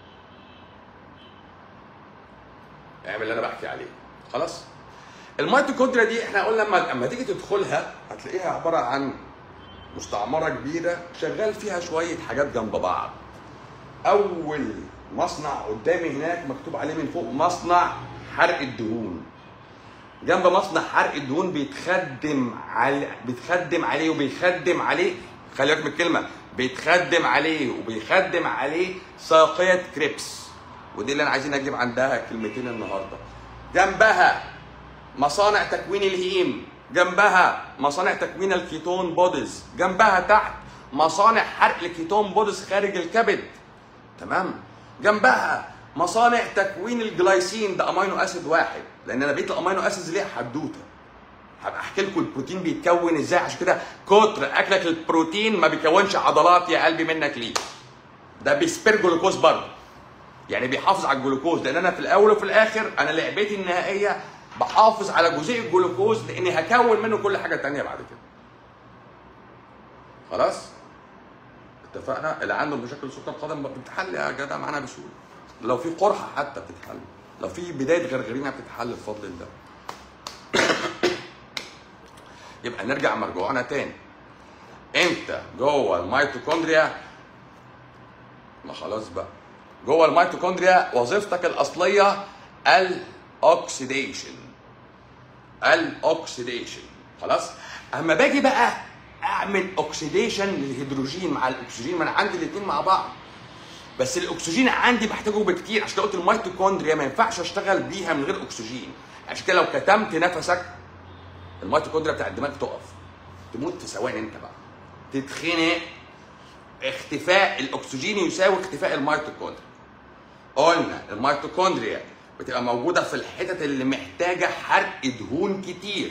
S1: اعمل اللي انا بحكي عليه خلاص الميتوكوندريا دي احنا قلنا لما لما تيجي تدخلها هتلاقيها عباره عن مستعمره كبيره شغال فيها شويه حاجات جنب بعض اول مصنع قدامي هناك مكتوب عليه من فوق مصنع حرق الدهون جنب مصنع حرق الدهون بيتخدم على بيتخدم عليه وبيخدم عليه خلي بالك من الكلمه بيتخدم عليه وبيخدم عليه ساقيه كريبس ودي اللي انا عايزين اجيب عندها كلمتين النهارده جنبها مصانع تكوين الهيم جنبها مصانع تكوين الكيتون بوديز جنبها تحت مصانع حرق الكيتون بوديز خارج الكبد تمام جنبها مصانع تكوين الجلايسين ده امينو اسيد واحد لان انا بقيت الامينو اسيدز ليها حدوته هبقى احكي لكم البروتين بيتكون ازاي عشان كده كتر اكلك البروتين ما بيكونش عضلات يا قلبي منك ليه ده بيسبر جلوكوز برضه يعني بيحافظ على الجلوكوز لان انا في الاول وفي الاخر انا لعبتي النهائيه بحافظ على جزيء الجلوكوز لاني هكون منه كل حاجه تانية بعد كده خلاص اتفقنا اللي عنده مشاكل سكر قدم بتتحل يا جدع معانا بسهوله لو في قرحه حتى بتتحل لو في بدايه غرغرينه بتتحل بفضل الله يبقى نرجع مرجوعنا تاني انت جوه الميتوكوندريا ما خلاص بقى جوه الميتوكوندريا وظيفتك الاصليه الاكسيديشن الاكسيديشن خلاص اما باجي بقى اعمل اوكسيديشن للهيدروجين مع الاكسجين ما انا عندي الاثنين مع بعض بس الاكسجين عندي بحتاجه بكتير عشان كده قلت الميتوكوندريا ما ينفعش اشتغل بيها من غير اكسجين عشان كده لو كتمت نفسك الميتوكوندريا بتاع الدماغ تقف تموت في ثواني انت بقى تتخنق اختفاء الاكسجين يساوي اختفاء الميتوكوندريا قلنا الميتوكوندريا بتبقى موجوده في الحتت اللي محتاجه حرق دهون كتير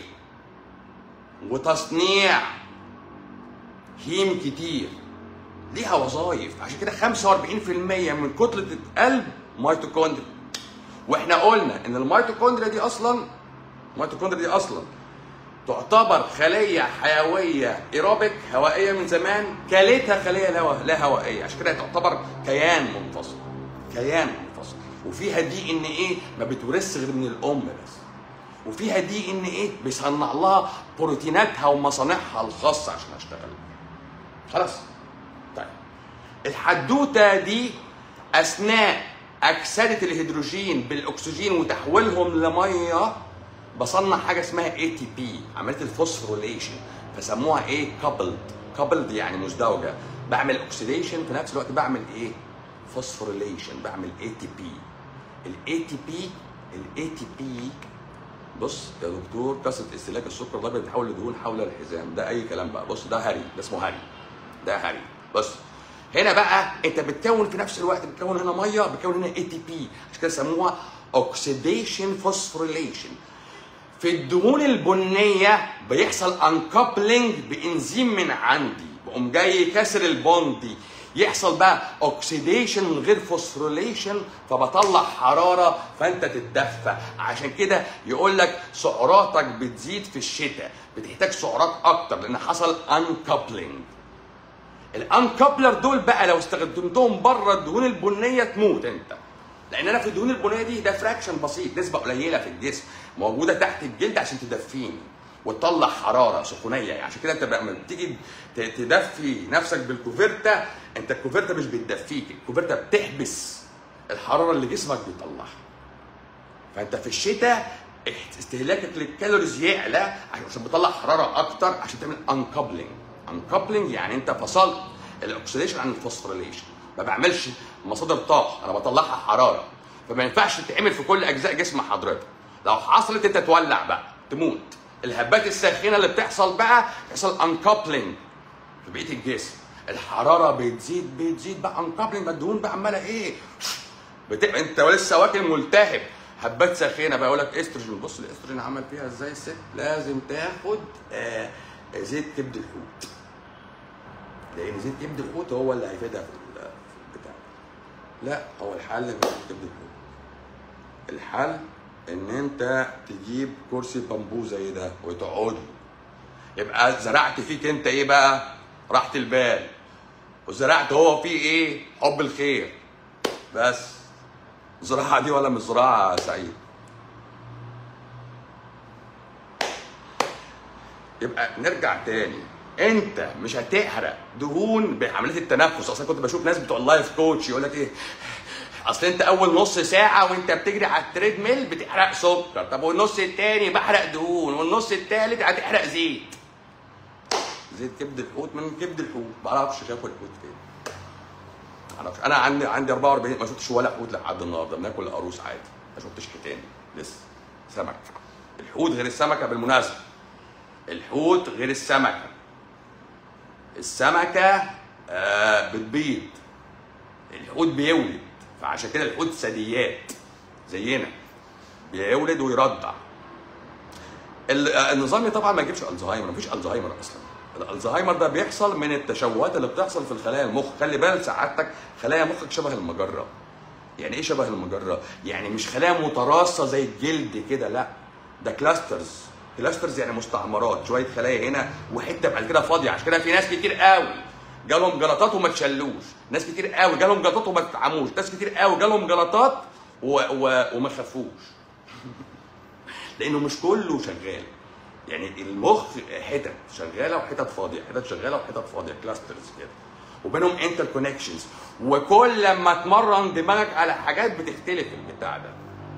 S1: وتصنيع هيم كتير ليها وظائف عشان كده 45% من كتله القلب ميتوكوندريا واحنا قلنا ان الميتوكوندريا دي اصلا الميتوكوندريا دي اصلا تعتبر خلية حيوية ايروبيك هوائية من زمان كلتها خلية لا لا هوائية عشان كده تعتبر كيان منفصل كيان منفصل وفيها دي ان ايه ما بتورثش غير من الام بس وفيها دي ان ايه بيصنع لها بروتيناتها ومصانعها الخاصة عشان اشتغل خلاص طيب الحدوتة دي اثناء اكسده الهيدروجين بالاكسجين وتحويلهم لميه بصنع حاجه اسمها اي تي بي عمليه الفوسفوريليشن فسموها ايه كابلد كابلد يعني مزدوجه بعمل اوكسيديشن في نفس الوقت بعمل ايه فوسفوريليشن بعمل اي تي بي الاي تي بي الاي تي بي بص يا دكتور كثره استهلاك السكر الابيض بيتحول لدهون حول الحزام ده اي كلام بقى بص ده هري ده اسمه هري ده هري بص هنا بقى انت بتكون في نفس الوقت بتكون هنا ميه بتكون هنا اي تي بي عشان كده سموها اوكسيديشن فوسفوريليشن في الدهون البنيه بيحصل انكابلنج بانزيم من عندي بقوم جاي كسر البوند دي يحصل بقى اوكسيديشن من غير فوسفوريليشن فبطلع حراره فانت تتدفى عشان كده يقول لك سعراتك بتزيد في الشتاء بتحتاج سعرات اكتر لان حصل انكابلنج الانكابلر دول بقى لو استخدمتهم بره الدهون البنيه تموت انت لان انا في الدهون البنيه دي ده فراكشن بسيط نسبه قليله في الجسم موجوده تحت الجلد عشان تدفيني وتطلع حراره سخونيه يعني عشان كده انت بقى لما بتيجي ت- تدفي نفسك بالكوفرتا انت الكوفرتا مش بتدفيك الكوفرتا بتحبس الحراره اللي جسمك بيطلعها فانت في الشتاء استهلاكك للكالوريز يعلى عشان بتطلع حراره اكتر عشان تعمل انكابلنج انكابلنج يعني انت فصلت الاكسديشن عن الفوسفوريليشن ما بعملش مصادر طاقه انا بطلعها حراره فما ينفعش تتعمل في كل اجزاء جسم حضرتك لو حصلت انت تولع بقى تموت الهبات الساخنه اللي بتحصل بقى يحصل انكابلنج في بقيه الجسم الحراره بتزيد بتزيد بقى انكابلنج بقى الدهون بقى عماله ايه بت... انت لسه واكل ملتهب هبات ساخنه بقى يقول لك استروجين بص الاستروجين عمل فيها ازاي الست لازم تاخد آه زيت كبد الحوت لان زيت كبد الحوت هو اللي هيفيدها في ال- في البتاع لا هو الحل مش كبد الحوت الحل ان انت تجيب كرسي بامبو زي ده وتقعد يبقى زرعت فيك انت ايه بقى راحه البال وزرعت هو فيه ايه حب الخير بس الزراعه دي ولا مش زراعه يا سعيد يبقى نرجع تاني انت مش هتحرق دهون بعمليه التنفس اصلا كنت بشوف ناس بتوع اللايف كوتش يقول لك ايه اصل انت اول نص ساعه وانت بتجري على التريد ميل بتحرق سكر طب والنص التاني بحرق دهون والنص التالت هتحرق زيت زيت كبد الحوت من كبد الحوت ما اعرفش شافوا الحوت فين ما اعرفش انا عندي عندي 44 ما شفتش ولا حوت لحد النهارده بناكل قاروص عادي ما شفتش حيتان لسه سمك الحوت غير السمكه بالمناسبه الحوت غير السمكه السمكه آه بتبيض الحوت بيولد فعشان كده الحوت ثدييات زينا بيولد ويرضع ال- آه، النظام طبعا ما يجيبش الزهايمر مفيش الزهايمر اصلا الالزهايمر ده بيحصل من التشوهات اللي بتحصل في الخلايا المخ خلي بالك سعادتك خلايا مخك شبه المجره يعني ايه شبه المجره يعني مش خلايا متراصه زي الجلد كده لا ده كلاسترز كلاسترز يعني مستعمرات شويه خلايا هنا وحته بعد كده فاضيه عشان كده في ناس كتير قوي جالهم جلطات وما تشلوش ناس كتير قوي جالهم جلطات وما تتعموش ناس كتير قوي جالهم جلطات و... و... وما خافوش لانه مش كله شغال يعني المخ حتت شغاله وحتت فاضيه حتت شغاله وحتت فاضيه كلاسترز كده وبينهم انتر كونكشنز وكل لما تمرن دماغك على حاجات بتختلف البتاع ده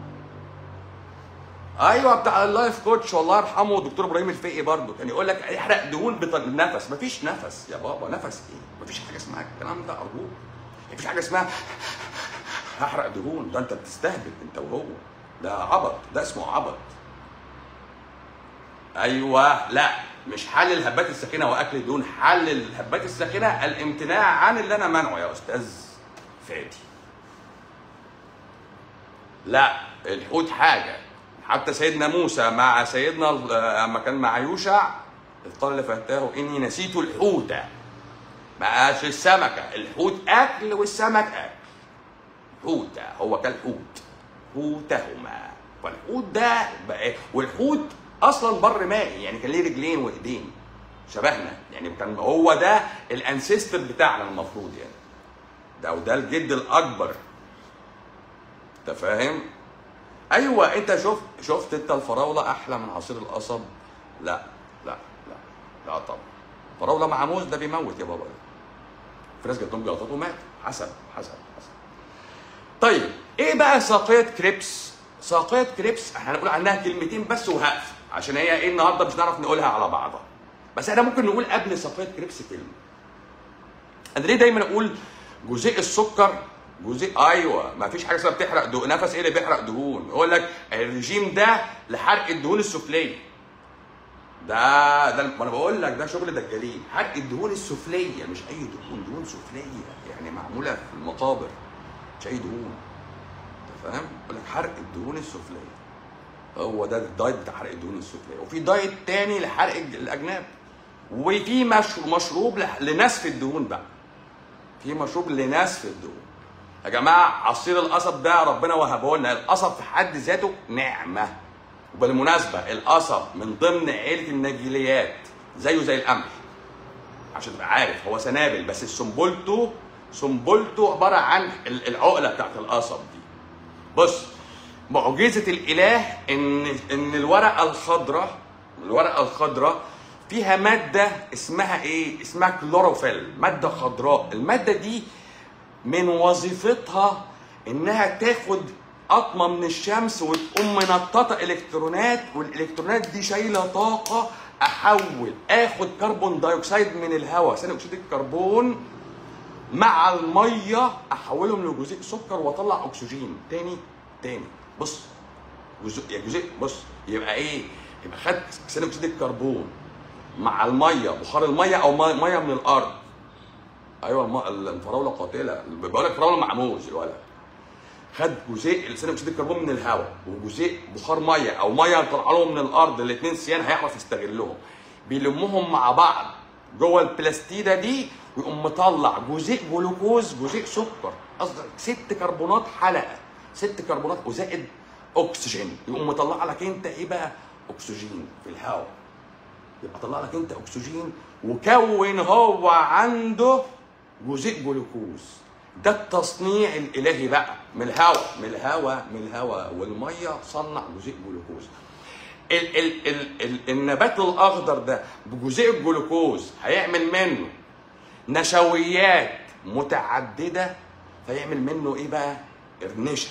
S1: ايوه بتاع اللايف كوتش والله يرحمه الدكتور ابراهيم الفقي برضه كان يقول لك احرق دهون بالنفس مفيش نفس يا بابا نفس ايه مفيش حاجه اسمها الكلام ده ارجوك مفيش حاجه اسمها هحرق دهون ده انت بتستهبل انت وهو ده عبط ده اسمه عبط ايوه لا مش حل الهبات الساخنه واكل الدهون حل الهبات الساخنه الامتناع عن اللي انا منعه يا استاذ فادي لا الحوت حاجه حتى سيدنا موسى مع سيدنا لما كان مع يوشع إذ قال لفتاه اني نسيت الحوت ما قالش السمكه الحوت اكل والسمك اكل حوت هو كالحوت حوتهما والحوت ده بقى والحوت اصلا بر مائي يعني كان ليه رجلين وايدين شبهنا يعني كان هو ده الانسيستر بتاعنا المفروض يعني ده وده الجد الاكبر انت فاهم ايوه انت شفت شفت انت الفراوله احلى من عصير القصب لا لا لا لا طبعا فراوله مع موز ده بيموت يا بابا في ناس جات لهم جلطات ومات حسب حسب حسب طيب ايه بقى ساقية كريبس؟ ساقية كريبس احنا هنقول عنها كلمتين بس وهقف عشان هي ايه النهارده مش هنعرف نقولها على بعضها. بس احنا ممكن نقول قبل ساقية كريبس كلمة. انا ليه دايما اقول جزيء السكر جزيء ايوه ما فيش حاجه اسمها بتحرق دهون نفس ايه اللي بيحرق دهون يقول لك الرجيم ده لحرق الدهون السفليه ده ده ما انا بقول لك ده شغل دجالين حرق الدهون السفليه مش اي دهون دهون سفليه يعني معموله في المقابر مش اي دهون انت فاهم؟ يقول لك حرق الدهون السفليه هو ده الدايت بتاع حرق الدهون السفليه وفي دايت تاني لحرق الاجناب وفي مش- مشروب لح- لنسف الدهون بقى في مشروب لنسف الدهون يا جماعه عصير القصب ده ربنا وهبه لنا القصب في حد ذاته نعمه وبالمناسبه القصب من ضمن عيله النجيليات زيه زي القمح عشان تبقى عارف هو سنابل بس سنبلته سنبلته عباره عن ال- العقله بتاعت القصب دي بص معجزه الاله ان ان الورقه الخضراء الورقه الخضراء فيها ماده اسمها ايه اسمها كلوروفيل ماده خضراء الماده دي من وظيفتها انها تاخد قطمه من الشمس وتقوم منططه الكترونات والالكترونات دي شايله طاقه احول اخد كربون دايوكسيد من الهواء ثاني اكسيد الكربون مع الميه احولهم لجزيء سكر واطلع اكسجين تاني تاني بص جزء يا جزيء بص يبقى ايه يبقى خدت ثاني اكسيد الكربون مع الميه بخار الميه او مي- ميه من الارض ايوه الم... الفراوله قاتله بقول لك فراوله معموش الولد خد جزيء ثاني اكسيد الكربون من الهواء وجزيء بخار ميه او ميه طلع له من الارض الاثنين سيان هيعرف يستغلهم بيلمهم مع بعض جوه البلاستيده دي ويقوم مطلع جزيء جلوكوز جزيء سكر قصدك ست كربونات حلقه ست كربونات وزائد اكسجين يقوم مطلع لك انت ايه بقى اكسجين في الهواء يبقى طلع لك انت اكسجين وكون هو عنده جزيء جلوكوز ده التصنيع الالهي بقى من الهواء من الهواء من الهواء والميه صنع جزيء جلوكوز ال ال ال ال النبات الاخضر ده بجزيء الجلوكوز هيعمل منه نشويات متعدده فيعمل منه ايه بقى ارنشه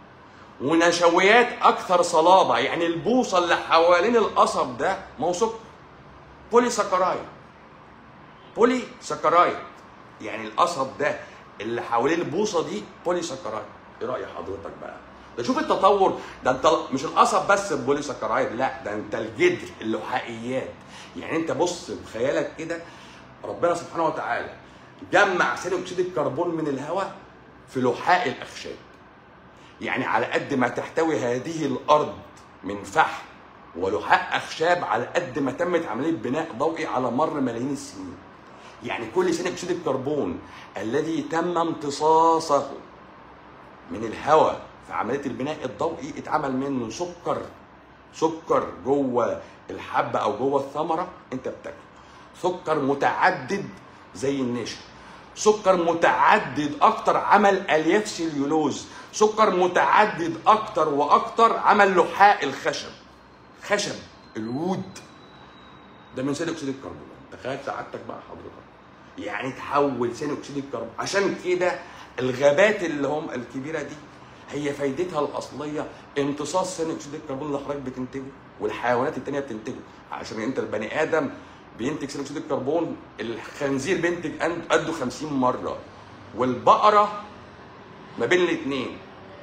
S1: ونشويات اكثر صلابه يعني البوصه اللي حوالين القصب ده ما هو سكر بولي سكرايد بولي سكرايد يعني القصب ده اللي حوالين البوصه دي بولي سكرايد ايه راي حضرتك بقى ده شوف التطور ده انت مش القصب بس البولي سكرايد لا ده انت الجدر اللحائيات يعني انت بص بخيالك كده ربنا سبحانه وتعالى جمع ثاني اكسيد الكربون من الهواء في لحاء الاخشاب يعني على قد ما تحتوي هذه الارض من فحم ولحاء اخشاب على قد ما تمت عمليه بناء ضوئي على مر ملايين السنين. يعني كل ثاني اكسيد الكربون الذي تم امتصاصه من الهواء في عمليه البناء الضوئي اتعمل منه سكر سكر جوه الحبه او جوه الثمره انت بتاكله. سكر متعدد زي النشا. سكر متعدد اكتر عمل الياف سليولوز سكر متعدد اكتر واكتر عمل لحاء الخشب خشب الوود ده من ثاني اكسيد الكربون تخيل سعادتك بقى حضرتك يعني تحول ثاني اكسيد الكربون عشان كده الغابات اللي هم الكبيره دي هي فايدتها الاصليه امتصاص ثاني اكسيد الكربون اللي حضرتك بتنتجه والحيوانات التانيه بتنتجه عشان انت البني ادم بينتج ثاني اكسيد الكربون الخنزير بينتج قد- قده 50 مره والبقره ما بين الاثنين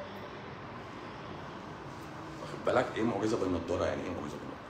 S1: واخد بالك ايه معجزه بالنضاره يعني ايه معجزه بالنضاره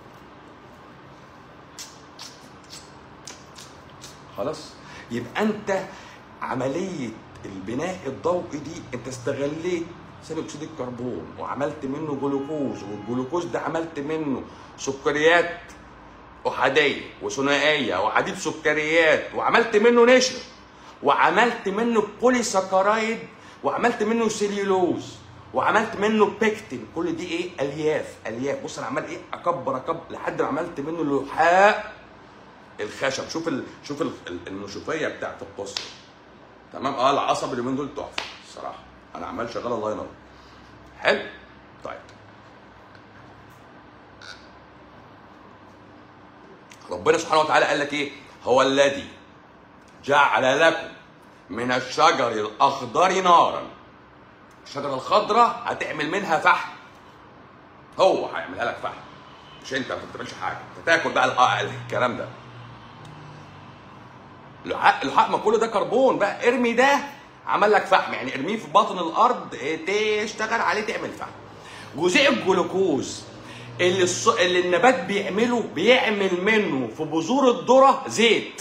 S1: خلاص يبقى انت عمليه البناء الضوئي دي انت استغليت ثاني اكسيد الكربون وعملت منه جلوكوز والجلوكوز ده عملت منه سكريات احاديه وثنائيه وعديد سكريات وعملت منه نشا وعملت منه بولي سكرايد وعملت منه سيليولوز وعملت منه بيكتين كل دي ايه الياف الياف بص انا عمال ايه اكبر اكبر لحد ما عملت منه لحاء الخشب شوف ال... شوف ال... ال- النشوفيه بتاعت القصه تمام اه العصب اليومين دول تحفه الصراحه انا عمال شغال الله ينور حلو طيب ربنا سبحانه وتعالى قال لك ايه هو الذي جعل لكم من الشجر الاخضر نارا الشجره الخضراء هتعمل منها فحم هو هيعملها لك فحم مش انت ما بتعملش حاجه انت تاكل بقى الح- الكلام ده لحاء لحاء ما كل ده كربون بقى ارمي ده عمل لك فحم يعني ارميه في بطن الارض إيه، تشتغل عليه تعمل فحم جزيء الجلوكوز اللي, الص... اللي النبات بيعمله بيعمل منه في بذور الذره زيت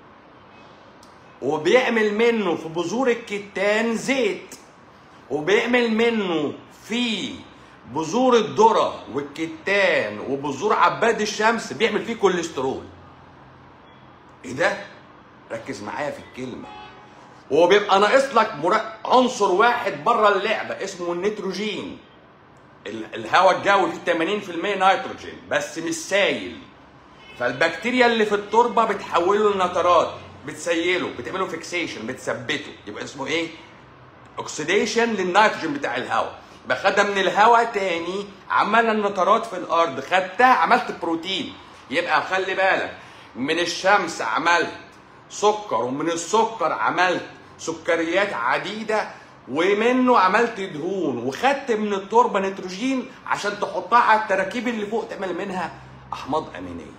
S1: وبيعمل منه في بذور الكتان زيت وبيعمل منه في بذور الذره والكتان وبذور عباد الشمس بيعمل فيه كوليسترول ايه ده ركز معايا في الكلمه هو بيبقى ناقص لك مرا- عنصر واحد بره اللعبه اسمه النيتروجين ال- الهواء الجوي فيه 80% نيتروجين بس مش سايل فالبكتيريا اللي في التربه بتحوله لنترات بتسيله بتعمله فيكسيشن بتثبته يبقى اسمه ايه؟ اوكسيديشن للنيتروجين بتاع الهواء يبقى خدها من الهواء تاني عملنا النترات في الارض خدتها عملت بروتين يبقى خلي بالك من الشمس عملت سكر ومن السكر عملت سكريات عديده ومنه عملت دهون وخدت من التربه نيتروجين عشان تحطها على التراكيب اللي فوق تعمل منها احماض امينيه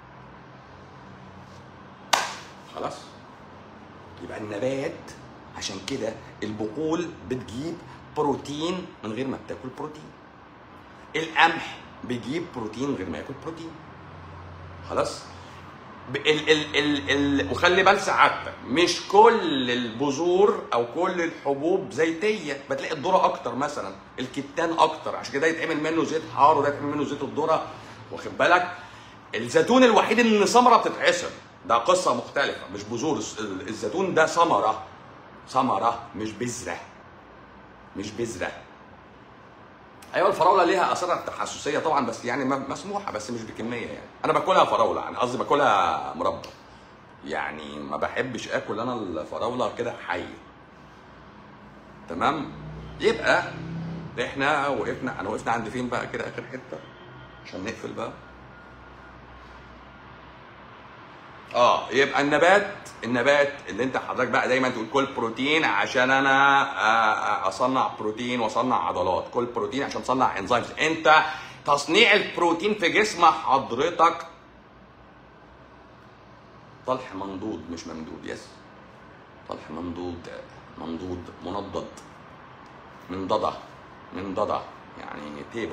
S1: خلاص يبقى النبات عشان كده البقول بتجيب بروتين من غير ما بتاكل بروتين القمح بيجيب بروتين من غير ما ياكل بروتين خلاص ب- ال ال ال ال وخلي بال سعادتك مش كل البذور او كل الحبوب زيتيه بتلاقي الذره اكتر مثلا الكتان اكتر عشان كده يتعمل منه زيت حار وده يتعمل منه زيت الذره واخد بالك الزيتون الوحيد ان ثمره بتتعصر ده قصه مختلفه مش بذور الس- ال- الزيتون ده ثمره ثمره مش بذره مش بذره ايوه الفراوله ليها اثارها التحسسيه طبعا بس يعني م- مسموحه بس مش بكميه يعني انا باكلها فراوله يعني قصدي باكلها مربى يعني ما بحبش اكل انا الفراوله كده حيه تمام يبقى احنا وقفنا انا وقفنا عند فين بقى كده اخر حته عشان نقفل بقى اه يبقى النبات النبات اللي انت حضرتك بقى دايما تقول كل بروتين عشان انا آه، آه، اصنع بروتين واصنع عضلات كل بروتين عشان تصنع انزيمز انت تصنيع البروتين في جسم حضرتك طلح منضود مش ممدود يس طلح منضود منضود منضد منضدة منضدة يعني تيبل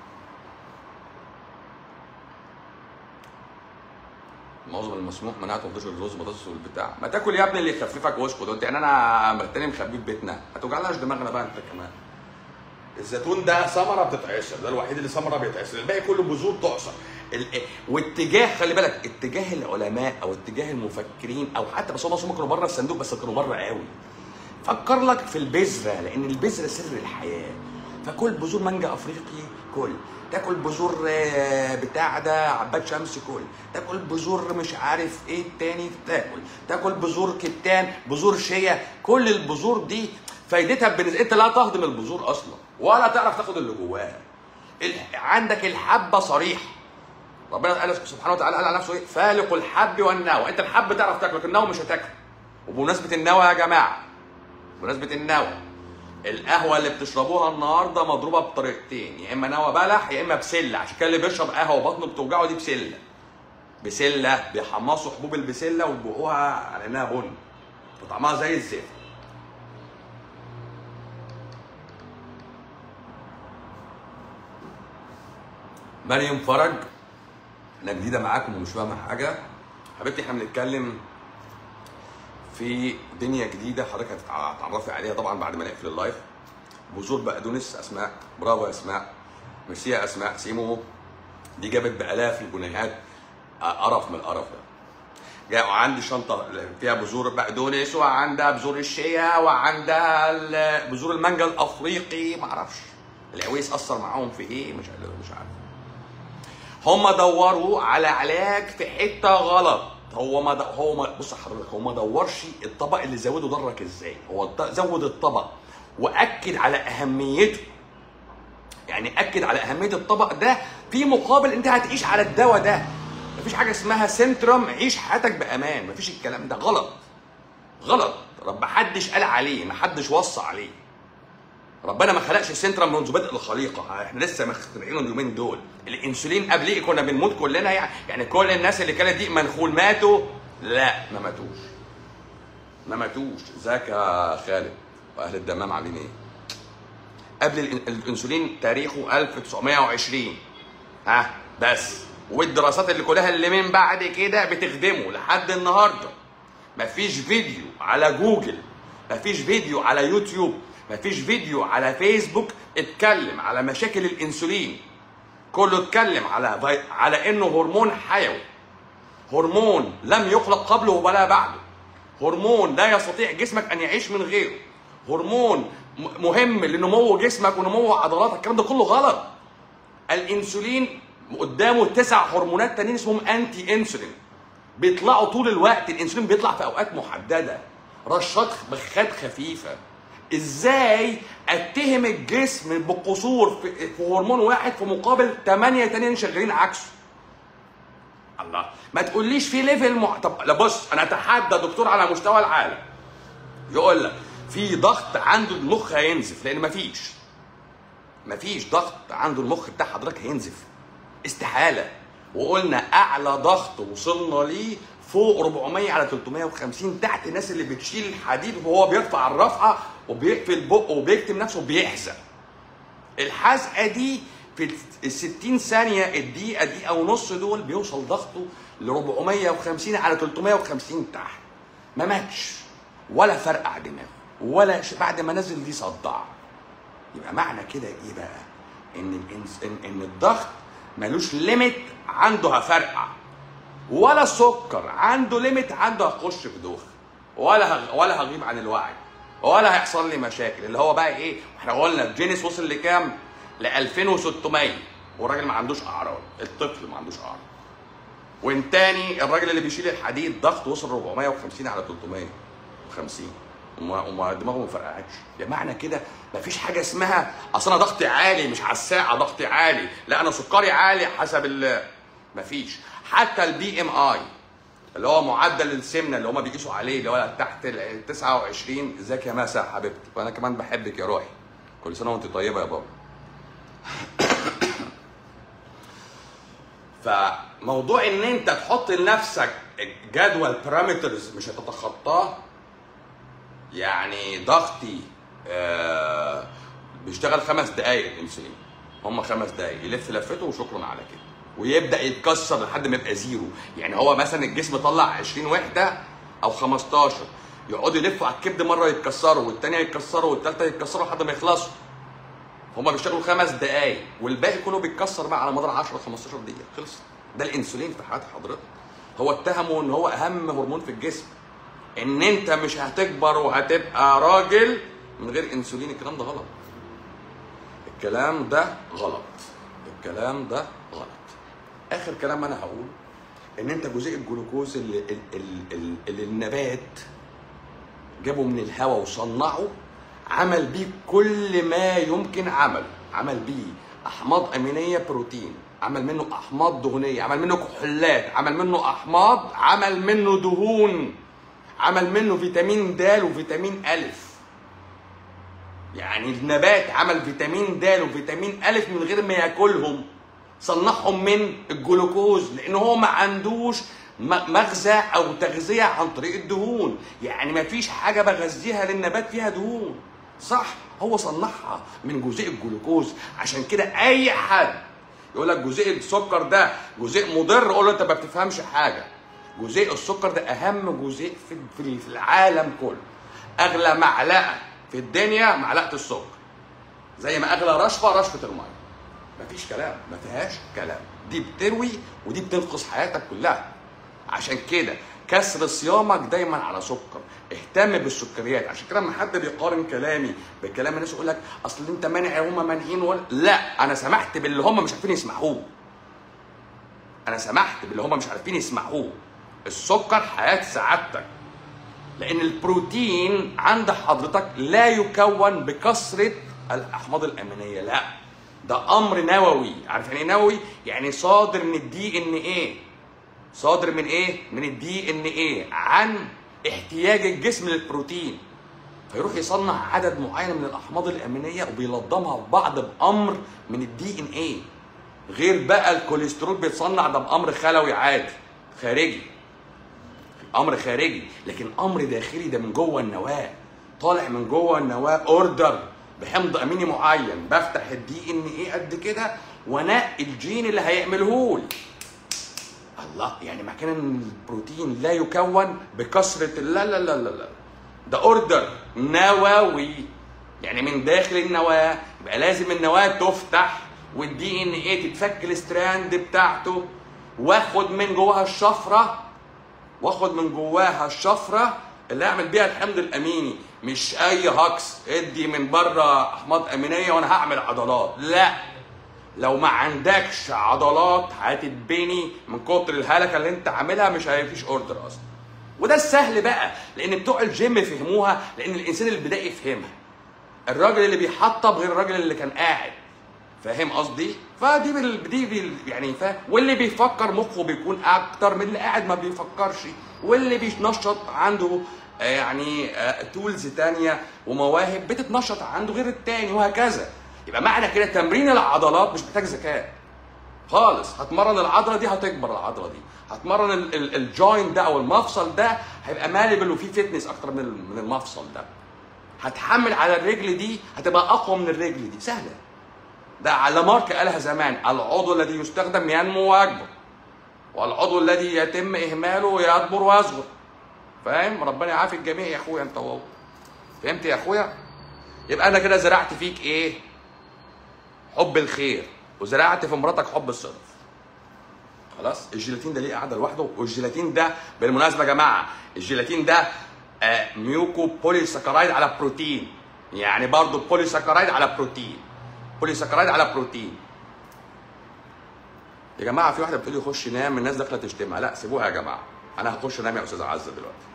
S1: معظم المسموح منها تنتشر الرز بطاطس والبتاع ما تاكل يا ابني اللي يخففك واسكت انت يعني انا مرتني مخبيه في بيتنا ما توجعلناش دماغنا بقى انت كمان الزيتون ده ثمره بتتعصر ده الوحيد اللي ثمره بيتعصر الباقي كله بذور تعصر ال- واتجاه خلي بالك اتجاه العلماء او اتجاه المفكرين او حتى بس هم أصلاً كانوا بره الصندوق بس كانوا بره قوي فكر لك في البذره لان البذره سر الحياه فكل بذور مانجا افريقي كل تاكل بذور آه، بتاع ده عباد شمس كل تاكل بذور مش عارف ايه التاني تاكل تاكل بذور كتان بذور شيا كل البذور دي فايدتها بالنسبه انت لا تهضم البذور اصلا ولا تعرف تاخد اللي جواها ال- عندك الحبه صريح ربنا قال سبحانه وتعالى قال على نفسه ايه فالق الحب والنوى انت الحب تعرف تاكله لكن النوى مش هتاكله وبمناسبه النوى يا جماعه بمناسبه النوى القهوه اللي بتشربوها النهارده مضروبه بطريقتين يا اما نوى بلح يا اما بسله عشان كده اللي بيشرب قهوه وبطنه بتوجعه دي بسله بسله بيحمصوا حبوب البسله ويبيعوها على انها بن وطعمها زي الزفت مريم فرج انا جديده معاكم ومش فاهمه حاجه حبيبتي احنا بنتكلم في دنيا جديده حضرتك هتتع- هتتعرفي عليها طبعا بعد ما نقفل اللايف بذور بقدونس اسماء برافو يا اسماء ميرسي يا اسماء سيمو دي جابت بالاف الجنيهات قرف من القرف ده جاء وعندي شنطه فيها بذور بقدونس وعندها بذور الشيا وعندها ال- بذور المانجا الافريقي معرفش العويس اثر معاهم في ايه مش عارف مش عارف هم دوروا على علاج في حته غلط هو ما د... هو ما بص حضرتك هو ما دورش الطبق اللي زوده ضرك ازاي هو الط- زود الطبق واكد على اهميته يعني اكد على اهميه الطبق ده في مقابل انت هتعيش على الدواء ده مفيش حاجه اسمها سنترم عيش حياتك بامان مفيش الكلام ده غلط غلط رب محدش قال عليه محدش وصى عليه ربنا ما خلقش السنترم منذ بدء الخليقه احنا لسه مخترعينه اليومين دول الانسولين قبليه كنا بنموت كلنا يعني يعني كل الناس اللي كانت دي منخول ماتوا لا ما ماتوش ما ماتوش ازيك يا خالد واهل الدمام عاملين ايه قبل الإن- الانسولين تاريخه 1920 ها بس والدراسات اللي كلها اللي من بعد كده بتخدمه لحد النهارده مفيش فيديو على جوجل مفيش فيديو على يوتيوب مفيش فيديو على فيسبوك اتكلم على مشاكل الانسولين كله اتكلم على في- على انه هرمون حيوي هرمون لم يخلق قبله ولا بعده هرمون لا يستطيع جسمك ان يعيش من غيره هرمون م- مهم لنمو جسمك ونمو عضلاتك الكلام ده كله غلط الانسولين قدامه تسع هرمونات تانيين اسمهم انتي انسولين بيطلعوا طول الوقت الانسولين بيطلع في اوقات محدده رشات بخات خفيفه ازاي اتهم الجسم بقصور في, في هرمون واحد في مقابل 8 تانيين شغالين عكسه الله ما تقوليش في ليفل مع... طب لا بص انا اتحدى دكتور على مستوى العالم يقول لك في ضغط عنده المخ هينزف لان مفيش مفيش ضغط عنده المخ بتاع حضرتك هينزف استحاله وقلنا اعلى ضغط وصلنا ليه فوق 400 على 350 تحت الناس اللي بتشيل الحديد وهو بيرفع الرفعه وبيقفل بقه وبيكتم نفسه وبيحزق الحزقه دي في ال 60 ثانيه الدقيقه دقيقه ونص دول بيوصل ضغطه ل 450 على 350 تحت ما ماتش ولا فرقع دماغه ولا ش... بعد ما نزل دي صدع يبقى معنى كده ايه بقى ان الإنس... ان, إن الضغط ملوش ليميت عنده هفرقع ولا السكر عنده ليميت عنده هخش في دوخ ولا هغ... ولا هغيب عن الوعي ولا هيحصل لي مشاكل اللي هو بقى ايه احنا قلنا الجينيس وصل لكام ل 2600 والراجل ما عندوش اعراض الطفل ما عندوش اعراض والتاني الراجل اللي بيشيل الحديد ضغط وصل 450 على 350 وما وما دماغه ما فرقعتش يعني معنى كده مفيش حاجه اسمها اصل انا ضغطي عالي مش على الساعه ضغطي عالي لا انا سكري عالي حسب ال مفيش حتى البي ام اي اللي هو معدل السمنه اللي هما بيقيسوا عليه اللي هو تحت ال 29 ازيك يا مسا حبيبتي وانا كمان بحبك يا روحي كل سنه وانت طيبه يا بابا فموضوع ان انت تحط لنفسك جدول بارامترز مش هتتخطاه يعني ضغطي آه بيشتغل خمس دقايق الانسولين هم خمس دقايق يلف لفته وشكرا على كده ويبدا يتكسر لحد ما يبقى زيرو يعني هو مثلا الجسم طلع 20 وحده او 15 يقعدوا يلفوا على الكبد مره يتكسروا والثانيه يتكسروا والثالثه يتكسروا لحد ما يخلصوا هما بيشتغلوا خمس دقايق والباقي كله بيتكسر بقى على مدار 10 15 دقيقه خلص ده الانسولين في حياه حضرتك هو اتهمه ان هو اهم هرمون في الجسم ان انت مش هتكبر وهتبقى راجل من غير انسولين الكلام ده غلط الكلام ده غلط الكلام ده غلط اخر كلام انا هقوله ان انت جزيء الجلوكوز اللي, اللي, اللي, اللي النبات جابه من الهواء وصنعه عمل بيه كل ما يمكن عمله عمل بيه احماض امينيه بروتين عمل منه احماض دهنيه عمل منه كحولات عمل منه احماض عمل منه دهون عمل منه فيتامين د وفيتامين الف يعني النبات عمل فيتامين د وفيتامين الف من غير ما ياكلهم صنعهم من الجلوكوز لان هو ما عندوش مغذى او تغذيه عن طريق الدهون يعني ما فيش حاجه بغذيها للنبات فيها دهون صح هو صنعها من جزيء الجلوكوز عشان كده اي حد يقول لك جزيء السكر ده جزيء مضر قول له انت ما بتفهمش حاجه جزيء السكر ده اهم جزيء في في العالم كله اغلى معلقه في الدنيا معلقه السكر زي ما اغلى رشفه رشفه الميه مفيش كلام ما فيهاش كلام دي بتروي ودي بتنقذ حياتك كلها عشان كده كسر صيامك دايما على سكر اهتم بالسكريات عشان كده لما حد بيقارن كلامي بكلام الناس يقول لك اصل انت مانع هم مانعين ولا لا انا سمحت باللي هم مش عارفين يسمعوه انا سمحت باللي هم مش عارفين يسمعوه السكر حياه سعادتك لان البروتين عند حضرتك لا يكون بكثره الاحماض الامينيه لا ده امر نووي عارف يعني ايه نووي يعني صادر من الدي ان ايه صادر من ايه من الدي ان ايه عن احتياج الجسم للبروتين فيروح يصنع عدد معين من الاحماض الامينيه وبيلضمها ببعض بامر من الدي ان ايه غير بقى الكوليسترول بيتصنع ده بامر خلوي عادي خارجي امر خارجي لكن امر داخلي ده من جوه النواه طالع من جوه النواه اوردر بحمض اميني معين بفتح الدي ان ايه قد كده وانقي الجين اللي هيعمله لي الله يعني معنى كده ان البروتين لا يكون بكثره لا لا لا لا لا ده اوردر نووي يعني من داخل النواه يبقى لازم النواه تفتح والدي ان ايه تتفك الستراند بتاعته واخد من جواها الشفره واخد من جواها الشفره اللي اعمل بيها الحمض الاميني مش اي هكس ادي من بره احماض امينيه وانا هعمل عضلات لا لو ما عندكش عضلات هتتبني من كتر الهلكه اللي انت عاملها مش هيفيش اوردر اصلا وده السهل بقى لان بتوع الجيم فهموها لان الانسان البدائي فهمها الراجل اللي بيحطب غير الراجل اللي كان قاعد فاهم قصدي؟ فدي بال... دي بال... يعني فاهم واللي بيفكر مخه بيكون اكتر من اللي قاعد ما بيفكرش واللي بينشط عنده آه، يعني تولز تانية ومواهب بتتنشط عنده غير التاني وهكذا يبقى معنى كده تمرين العضلات مش محتاج ذكاء خالص هتمرن العضله دي هتكبر العضله دي هتمرن ال- ال- الجوينت ده او المفصل ده هيبقى مالبل وفيه فتنس اكتر من ال- من المفصل ده هتحمل على الرجل دي هتبقى اقوى من الرجل دي سهله ده على مارك قالها زمان العضو الذي يستخدم ينمو ويكبر والعضو الذي يتم اهماله يكبر ويصغر فاهم ربنا يعافي الجميع يا اخويا انت وهو فهمت يا اخويا يبقى انا كده زرعت فيك ايه حب الخير وزرعت في مراتك حب الصدف خلاص الجيلاتين ده ليه قاعده لوحده والجيلاتين ده بالمناسبه يا جماعه الجيلاتين ده آه ميوكو بولي ساكرايد على بروتين يعني برضه بولي ساكرايد على بروتين بولي ساكرايد على بروتين يا جماعه في واحده بتقول لي خش نام الناس داخله تشتمها لا سيبوها يا جماعه انا هخش انام يا استاذ عزه دلوقتي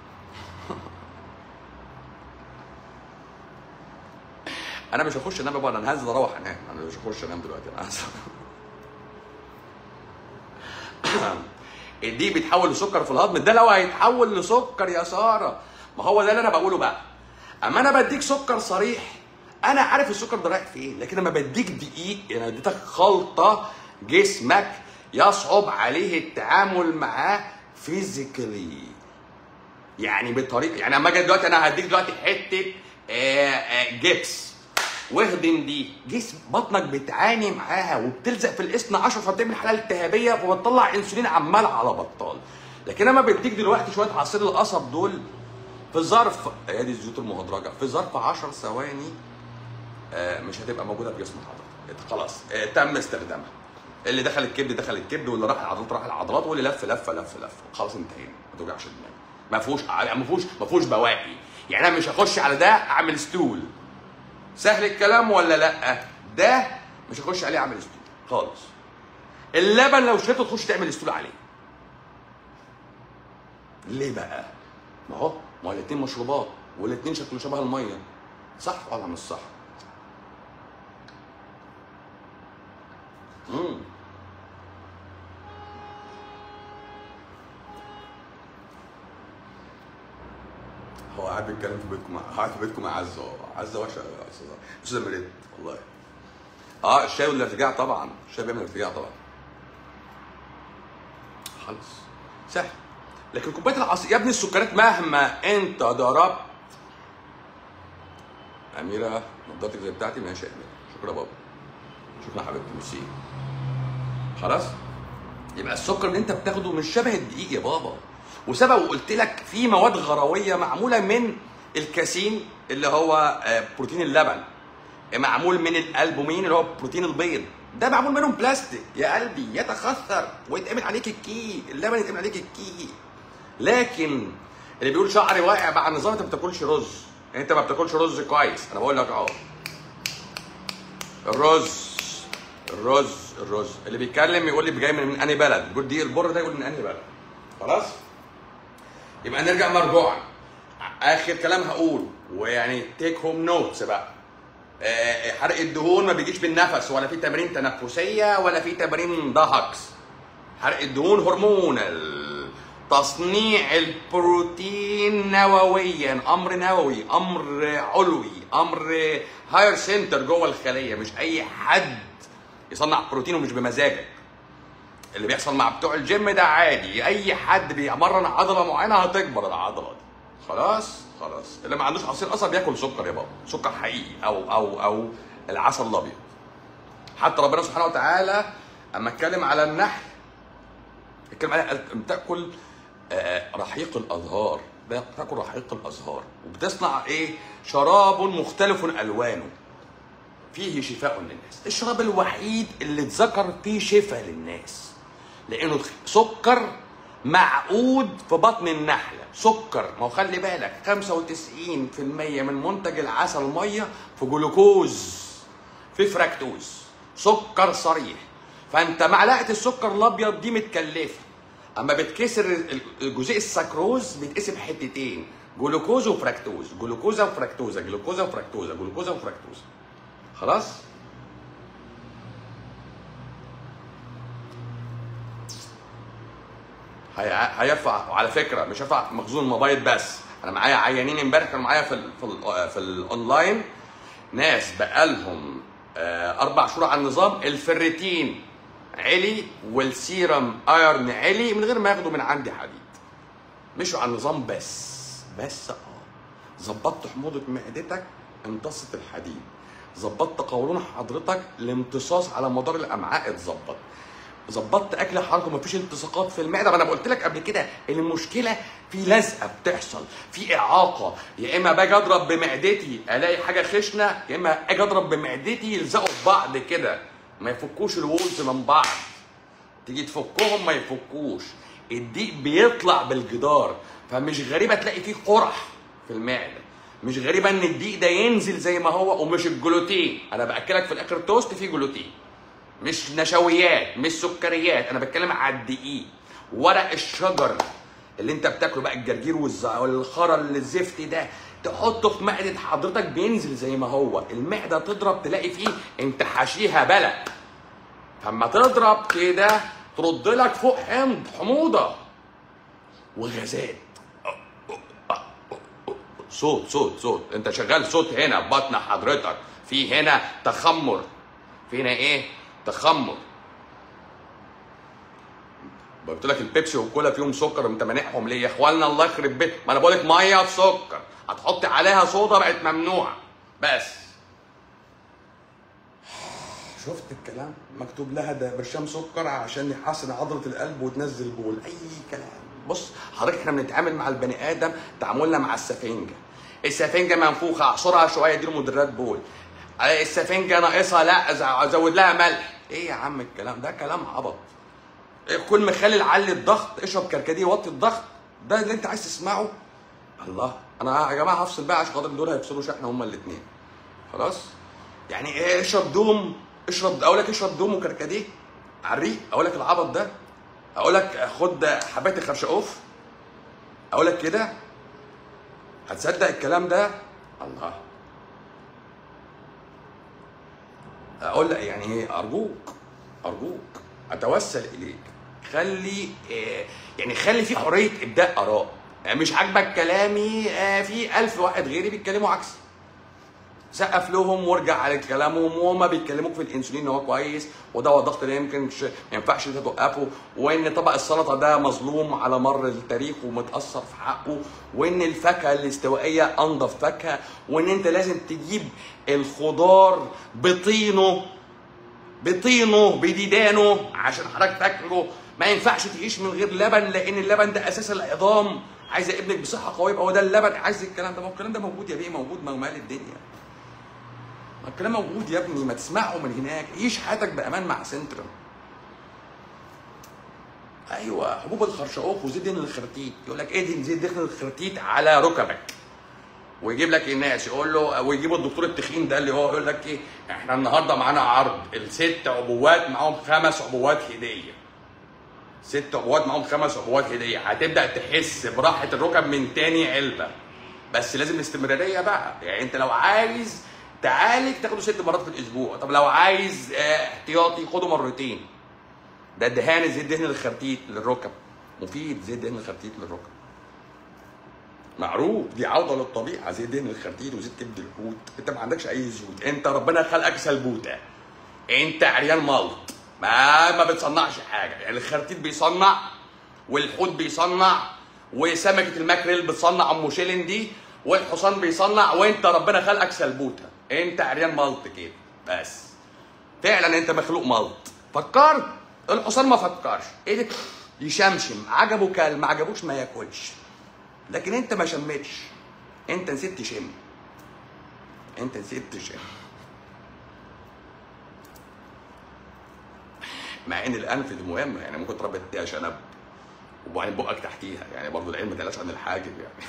S1: انا مش هخش انام بقى انا هنزل اروح انام انا مش هخش انام دلوقتي انا هنزل دي بيتحول لسكر في الهضم ده لو هيتحول لسكر يا ساره ما هو ده اللي انا بقوله بقى اما انا بديك سكر صريح انا عارف السكر ده رايح فين لكن لما بديك دقيق انا اديتك خلطه جسمك يصعب عليه التعامل معاه فيزيكالي يعني بطريقه يعني اما اجي دلوقتي انا هديك دلوقتي حته آه، آه، جبس واهضم دي جسم بطنك بتعاني معاها وبتلزق في الاثنى عشر فبتعمل حاله التهابيه وبتطلع انسولين عمال على بطال لكن اما بديك دلوقتي شويه عصير القصب دول في ظرف هي دي الزيوت المهدرجه في ظرف 10 ثواني آه، مش هتبقى موجوده في جسم حضرتك خلاص آه، تم استخدامها اللي دخل الكبد دخل الكبد واللي راح العضلات راح العضلات واللي لف لف لف لف خلاص انتهينا ما توجعش دماغك ما فيهوش ما فيهوش ما فيهوش بواقي يعني انا مش هخش على ده اعمل ستول سهل الكلام ولا لا ده مش هخش عليه اعمل ستول خالص اللبن لو شربته تخش تعمل ستول عليه ليه بقى ما هو ما هو الاتنين مشروبات والاتنين شكلهم شبه الميه صح ولا مش صح امم هو قاعد بيتكلم في بيتكم قاعد في بيتكم مع عزه اه عزه وحشه يا استاذ استاذ مريت والله اه الشاي والارتجاع طبعا الشاي بيعمل ارتجاع طبعا خلاص سهل لكن كوبايه العصير يا ابني السكريات مهما انت ضربت اميره نضارتك زي بتاعتي ماشي يا اميره شكرا يا بابا شكرا يا حبيبتي ميرسي خلاص يبقى السكر اللي انت بتاخده مش شبه الدقيق يا بابا وسبق وقلت لك في مواد غرويه معموله من الكاسين اللي هو آه، بروتين اللبن معمول من الالبومين اللي هو بروتين البيض ده معمول منهم بلاستيك يا قلبي يتخثر ويتعمل عليك الكي اللبن يتعمل عليك الكي لكن اللي بيقول شعري واقع مع النظام انت ما بتاكلش رز انت ما بتاكلش رز كويس انا بقول لك اهو الرز الرز الرز اللي بيتكلم يقول لي جاي من, من انهي بلد يقول دي البر ده يقول من انهي بلد خلاص يبقى نرجع مرجوعا اخر كلام هقوله ويعني تيك هوم نوتس بقى آه، حرق الدهون ما بيجيش بالنفس ولا في تمارين تنفسيه ولا في تمارين ضهكس حرق الدهون هرمونال تصنيع البروتين نوويا امر نووي امر علوي امر هاير سنتر جوه الخليه مش اي حد يصنع بروتين ومش بمزاجك اللي بيحصل مع بتوع الجيم ده عادي اي حد بيمرن عضله معينه هتكبر العضله دي خلاص خلاص اللي ما عندوش عصير قصب بياكل سكر يا بابا سكر حقيقي او او او العسل الابيض حتى ربنا سبحانه وتعالى اما اتكلم على النحل اتكلم على قال بتاكل آه، رحيق الازهار بتاكل رحيق الازهار وبتصنع ايه شراب مختلف الوانه فيه شفاء للناس الشراب الوحيد اللي اتذكر فيه شفاء للناس لانه سكر معقود في بطن النحله سكر ما هو خلي بالك 95% من منتج العسل ميه في جلوكوز في فراكتوز سكر صريح فانت معلقه السكر الابيض دي متكلفه اما بتكسر الجزيء السكروز بيتقسم حتتين جلوكوز وفراكتوز جلوكوزا وفراكتوزا جلوكوزا وفراكتوزا جلوكوزا وفراكتوزا خلاص هي- هيرفع وعلى فكره مش هيرفع مخزون الموبايل بس انا معايا عيانين امبارح كانوا معايا في ال في ال في الاونلاين ناس بقالهم آه، اربع شهور على النظام الفريتين علي والسيرم ايرن علي من غير ما ياخدوا من عندي حديد مشوا على النظام بس بس اه ظبطت حموضه معدتك امتصت الحديد ظبطت قولون حضرتك الامتصاص على مدار الامعاء اتظبط ظبطت اكل حركه ومفيش التصاقات في المعده ما انا قلت لك قبل كده ان المشكله في لزقه بتحصل في اعاقه يا اما باجي اضرب بمعدتي الاقي حاجه خشنه يا اما اجي اضرب بمعدتي يلزقوا في بعض كده ما يفكوش الوولز من بعض تيجي تفكهم ما يفكوش الديق بيطلع بالجدار فمش غريبه تلاقي فيه قرح في المعده مش غريبه ان الديق ده ينزل زي ما هو ومش الجلوتين انا باكلك في الاخر توست فيه جلوتين مش نشويات مش سكريات انا بتكلم على الدقيق ورق الشجر اللي انت بتاكله بقى الجرجير والز- والخرا اللي الزفت ده تحطه في معده حضرتك بينزل زي ما هو المعده تضرب تلاقي فيه انت حاشيها بلق فاما تضرب كده ترد لك فوق حمض حموضه وغازات صوت صوت صوت انت شغال صوت هنا في بطن حضرتك في هنا تخمر في هنا ايه تخمر قلت لك البيبسي والكولا فيهم سكر انت مانعهم ليه يا اخوانا الله يخرب بيت ما انا بقول لك ميه في سكر هتحط عليها صودا بقت ممنوعه بس شفت الكلام مكتوب لها ده برشام سكر عشان يحسن عضله القلب وتنزل بول اي كلام بص حضرتك احنا بنتعامل مع البني ادم تعاملنا مع السفنجه السفنجه منفوخه اعصرها شويه اديله مدرات بول آه، السفنجه ناقصها لا أز- ازود لها ملح ايه يا عم الكلام ده كلام عبط إيه، كل مخلل علي الضغط اشرب كركديه وطي الضغط ده اللي انت عايز تسمعه الله انا يا جماعه هفصل بقى عشان خاطر دول هيفصلوا شحنه هما الاثنين خلاص يعني ايه اشرب دوم اشرب اقول لك اشرب دوم وكركديه على الريق اقول لك العبط ده اقول لك خد حبايه الخرشقوف اقول لك كده هتصدق الكلام ده الله اقول لك يعني ايه ارجوك ارجوك اتوسل اليك خلي آه، يعني خلي في حريه ابداء اراء آه، مش عاجبك كلامي آه، في ألف واحد غيري بيتكلموا عكسي سقف لهم وارجع على كلامهم وهما بيتكلموك في الانسولين ان هو كويس ودواء الضغط اللي يمكن ش- ما ينفعش انت توقفه وان طبق السلطه ده مظلوم على مر التاريخ ومتاثر في حقه وان الفاكهه الاستوائيه انضف فاكهه وان انت لازم تجيب الخضار بطينه بطينه بديدانه عشان حضرتك تاكله ما ينفعش تعيش من غير لبن لان اللبن ده اساس العظام عايزه ابنك بصحه قويه يبقى هو ده اللبن عايز الكلام ده ما هو الكلام ده موجود يا بيه موجود ما هو مال الدنيا ما الكلام موجود يا ابني ما تسمعه من هناك عيش حياتك بامان مع سنترم ايوه حبوب الخرشقوف وزيت دهن الخرتيت يقول لك ادهن زيت دهن الخرتيت على ركبك ويجيب لك الناس يقول له ويجيبوا الدكتور التخين ده اللي هو يقول لك ايه احنا النهارده معانا عرض الست عبوات معاهم خمس عبوات هديه ست عبوات معاهم خمس عبوات هديه هتبدا تحس براحه الركب من تاني علبه بس لازم استمراريه بقى يعني انت لو عايز تعالج تاخده ست مرات في الاسبوع طب لو عايز اه، احتياطي خده مرتين ده دهان زيت دهن الخرتيت للركب مفيد زيت دهن الخرتيت للركب معروف دي عوده للطبيعه زي دهن الخرتيت وزيت كبد الحوت انت ما عندكش اي زيوت انت ربنا خلقك سلبوته انت عريان ملط ما ما بتصنعش حاجه يعني الخرتيت بيصنع والحوت بيصنع وسمكه الماكريل بتصنع ام شيلين دي والحصان بيصنع وانت ربنا خلقك سلبوته انت عريان ملط كده بس فعلا انت مخلوق ملط فكرت الحصان ما فكرش ايه ده يشمشم عجبه كل ما عجبوش ما ياكلش لكن انت ما شمتش انت نسيت تشم انت نسيت تشم مع ان الانف دي مهمه يعني ممكن تربي تحتيها شنب وبعدين بقك تحتيها يعني برضو العلم ما تقلقش عن الحاجب يعني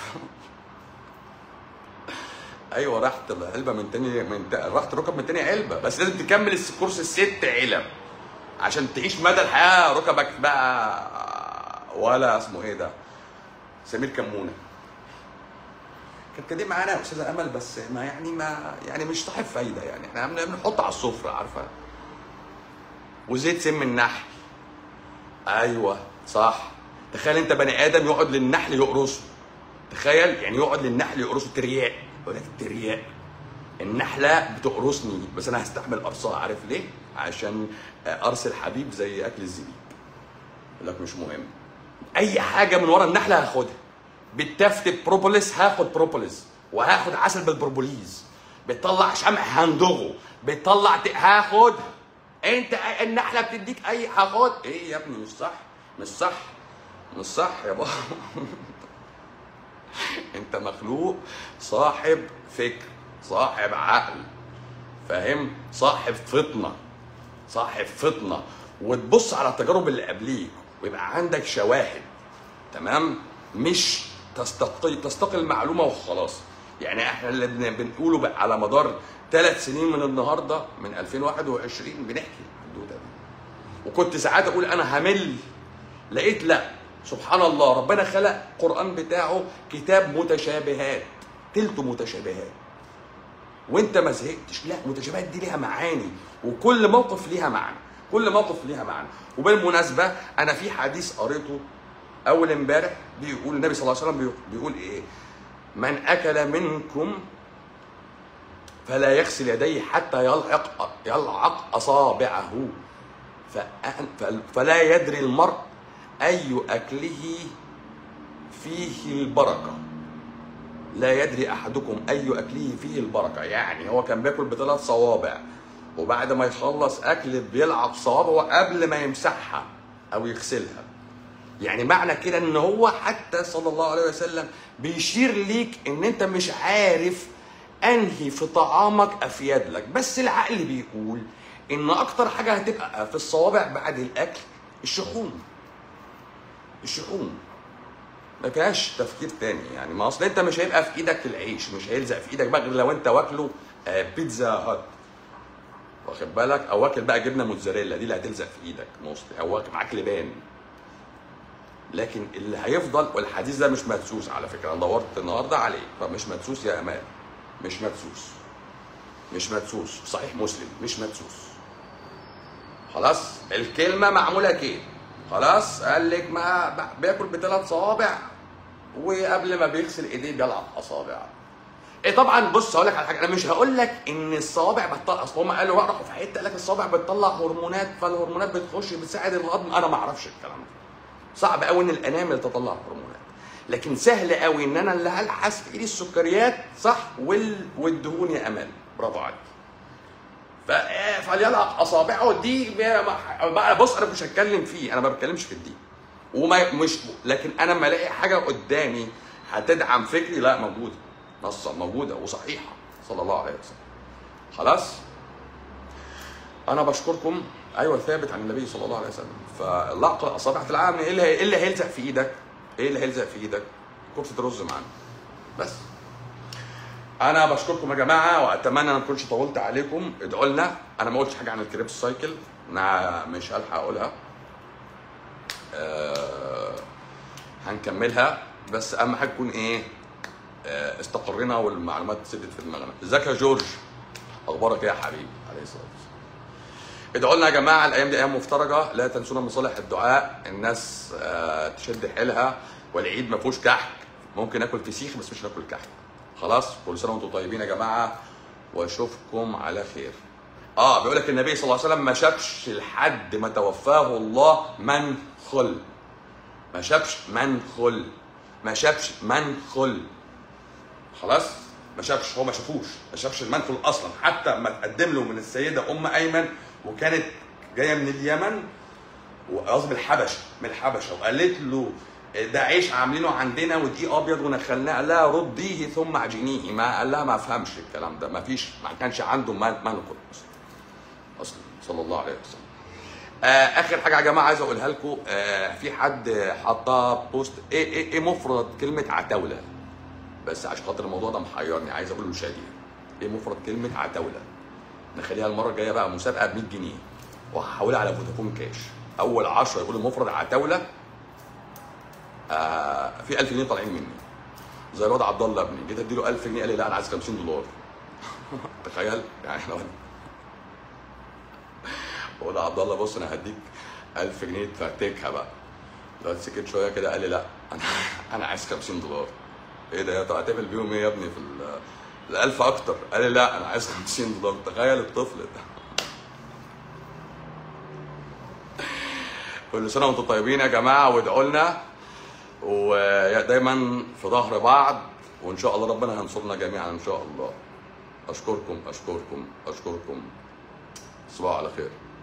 S1: ايوه راحت العلبه من تاني من تا... راحت ركب من تاني علبه بس لازم تكمل الكورس الست علب عشان تعيش مدى الحياه ركبك بقى ولا اسمه ايه ده سمير كمونه كانت كده معانا يا استاذه امل بس ما يعني ما يعني مش صاحب فايده يعني احنا بن- بنحط على السفره عارفه وزيت سم النحل ايوه صح تخيل انت بني ادم يقعد للنحل يقرصه تخيل يعني يقعد للنحل يقرصه ترياق يقول لك الترياق النحله بتقرصني بس انا هستحمل قرصها عارف ليه؟ عشان قرص الحبيب زي اكل الزبيب يقول لك مش مهم اي حاجه من ورا النحله هاخدها بتفتت بروبوليس هاخد بروبوليس وهاخد عسل بالبروبوليز بتطلع شمع هندغه بتطلع ت... هاخدها انت النحله بتديك اي هاخد ايه يا ابني مش صح مش صح مش صح يا بابا انت مخلوق صاحب فكر صاحب عقل فاهم صاحب فطنه صاحب فطنه وتبص على التجارب اللي قبليك ويبقى عندك شواهد تمام مش تستقي تستقي المعلومه وخلاص يعني احنا اللي بن- بنقوله بقى على مدار ثلاث سنين من النهارده من 2021 بنحكي الحدوته دي وكنت ساعات اقول انا همل لقيت لا سبحان الله ربنا خلق القران بتاعه كتاب متشابهات تلته متشابهات وانت ما زهقتش لا المتشابهات دي ليها معاني وكل موقف ليها معنى كل موقف ليها معنى وبالمناسبه انا في حديث قريته اول امبارح بيقول النبي صلى الله عليه وسلم بيقول- بيقول ايه من اكل منكم فلا يغسل يديه حتى يلعق يلعق اصابعه فأن- فل- فلا يدري المرء اي اكله فيه البركه لا يدري احدكم اي اكله فيه البركه يعني هو كان بياكل بثلاث صوابع وبعد ما يخلص اكل بيلعق صوابعه قبل ما يمسحها او يغسلها يعني معنى كده ان هو حتى صلى الله عليه وسلم بيشير ليك ان انت مش عارف انهي في طعامك افيد لك بس العقل بيقول ان اكتر حاجه هتبقى في الصوابع بعد الاكل الشحوم الشحوم ما فيهاش تفكير تاني يعني ما اصل انت مش هيبقى في ايدك العيش مش هيلزق في ايدك بقى غير لو انت واكله آه، بيتزا هات واخد بالك او واكل بقى جبنه موتزاريلا دي اللي هتلزق في ايدك موستلي او واكل معاك لبان لكن اللي هيفضل والحديث ده مش مدسوس على فكره انا دورت النهارده عليه فمش مدسوس يا امان مش مدسوس مش مدسوس صحيح مسلم مش مدسوس خلاص الكلمه معموله كده خلاص قال لك ما ب- بياكل بثلاث صوابع وقبل ما بيغسل ايديه بيلعب اصابع ايه طبعا بص هقول لك على حاجه انا مش هقول لك ان الصوابع بتطلع اصل هم قالوا راحوا في حته قال لك الصوابع بتطلع هرمونات فالهرمونات بتخش بتساعد الهضم انا ما اعرفش الكلام ده صعب قوي ان الانامل تطلع هرمونات لكن سهل قوي ان انا اللي هلحس في ايدي السكريات صح وال... والدهون يا امان برافو عليك ف... فليلعق اصابعه دي بقى بص انا مش هتكلم فيه انا ما بتكلمش في الدين وما مش لكن انا لما الاقي حاجه قدامي هتدعم فكري لا موجوده نصا موجوده وصحيحه صلى الله عليه وسلم خلاص انا بشكركم ايوه ثابت عن النبي صلى الله عليه وسلم فلعق الاصابع هتلعب ايه اللي ايه اللي هيلزق في ايدك؟ ايه اللي هيلزق في ايدك؟ كفته رز معانا بس انا بشكركم يا جماعه واتمنى ان ما اكونش طولت عليكم ادعوا لنا انا ما قلتش حاجه عن الكريبس سايكل انا مش هلحق اقولها أه هنكملها بس اهم حاجه تكون ايه آه، استقرينا والمعلومات سدت في دماغنا ازيك يا جورج اخبارك ايه يا حبيبي عليه الصلاه والسلام ادعوا لنا يا جماعه الايام دي ايام مفترجه لا تنسونا من صالح الدعاء الناس آه، تشد حيلها والعيد ما فيهوش كحك ممكن ناكل فسيخ بس مش ناكل كحك خلاص كل سنه وانتم طيبين يا جماعه واشوفكم على خير اه بيقول لك النبي صلى الله عليه وسلم ما شافش لحد ما توفاه الله من خل ما شافش من خل ما شافش من خل خلاص ما شافش هو ما شافوش ما شافش المنخل اصلا حتى ما تقدم له من السيده ام ايمن وكانت جايه من اليمن وقصدي من الحبشه من الحبشه وقالت له ده عيش عاملينه عندنا ودقيق ابيض ونخلناه قال لها رديه ثم عجنيه ما قال لها ما افهمش الكلام ده ما فيش ما كانش عنده من- منخل اصلا اصلا صلى الله عليه وسلم آه اخر حاجه يا جماعه عايز اقولها لكم آه في حد حطها بوست ايه ايه ايه مفرد كلمه عتاوله بس عشان خاطر الموضوع ده محيرني عايز اقول له شاديه ايه مفرد كلمه عتاوله نخليها المره الجايه بقى مسابقه ب 100 جنيه وهحولها على فودافون كاش اول 10 يقولوا مفرد عتاوله آه في 1000 جنيه طالعين مني زي الواد عبد الله ابني جيت اديله 1000 جنيه قال لي لا انا عايز 50 دولار تخيل يعني لو بقول له عبد الله بص انا هديك 1000 جنيه تفرتكها بقى الواد سكت شويه كده قال لي لا انا انا عايز 50 دولار ايه ده يا طب هتعمل بيهم ايه يا ابني في ال- ال 1000 اكتر قال لي لا انا عايز 50 دولار تخيل الطفل ده كل سنه وانتم طيبين يا جماعه وادعوا لنا ودايما في ظهر بعض وان شاء الله ربنا هينصرنا جميعا ان شاء الله اشكركم اشكركم اشكركم تصبحوا على خير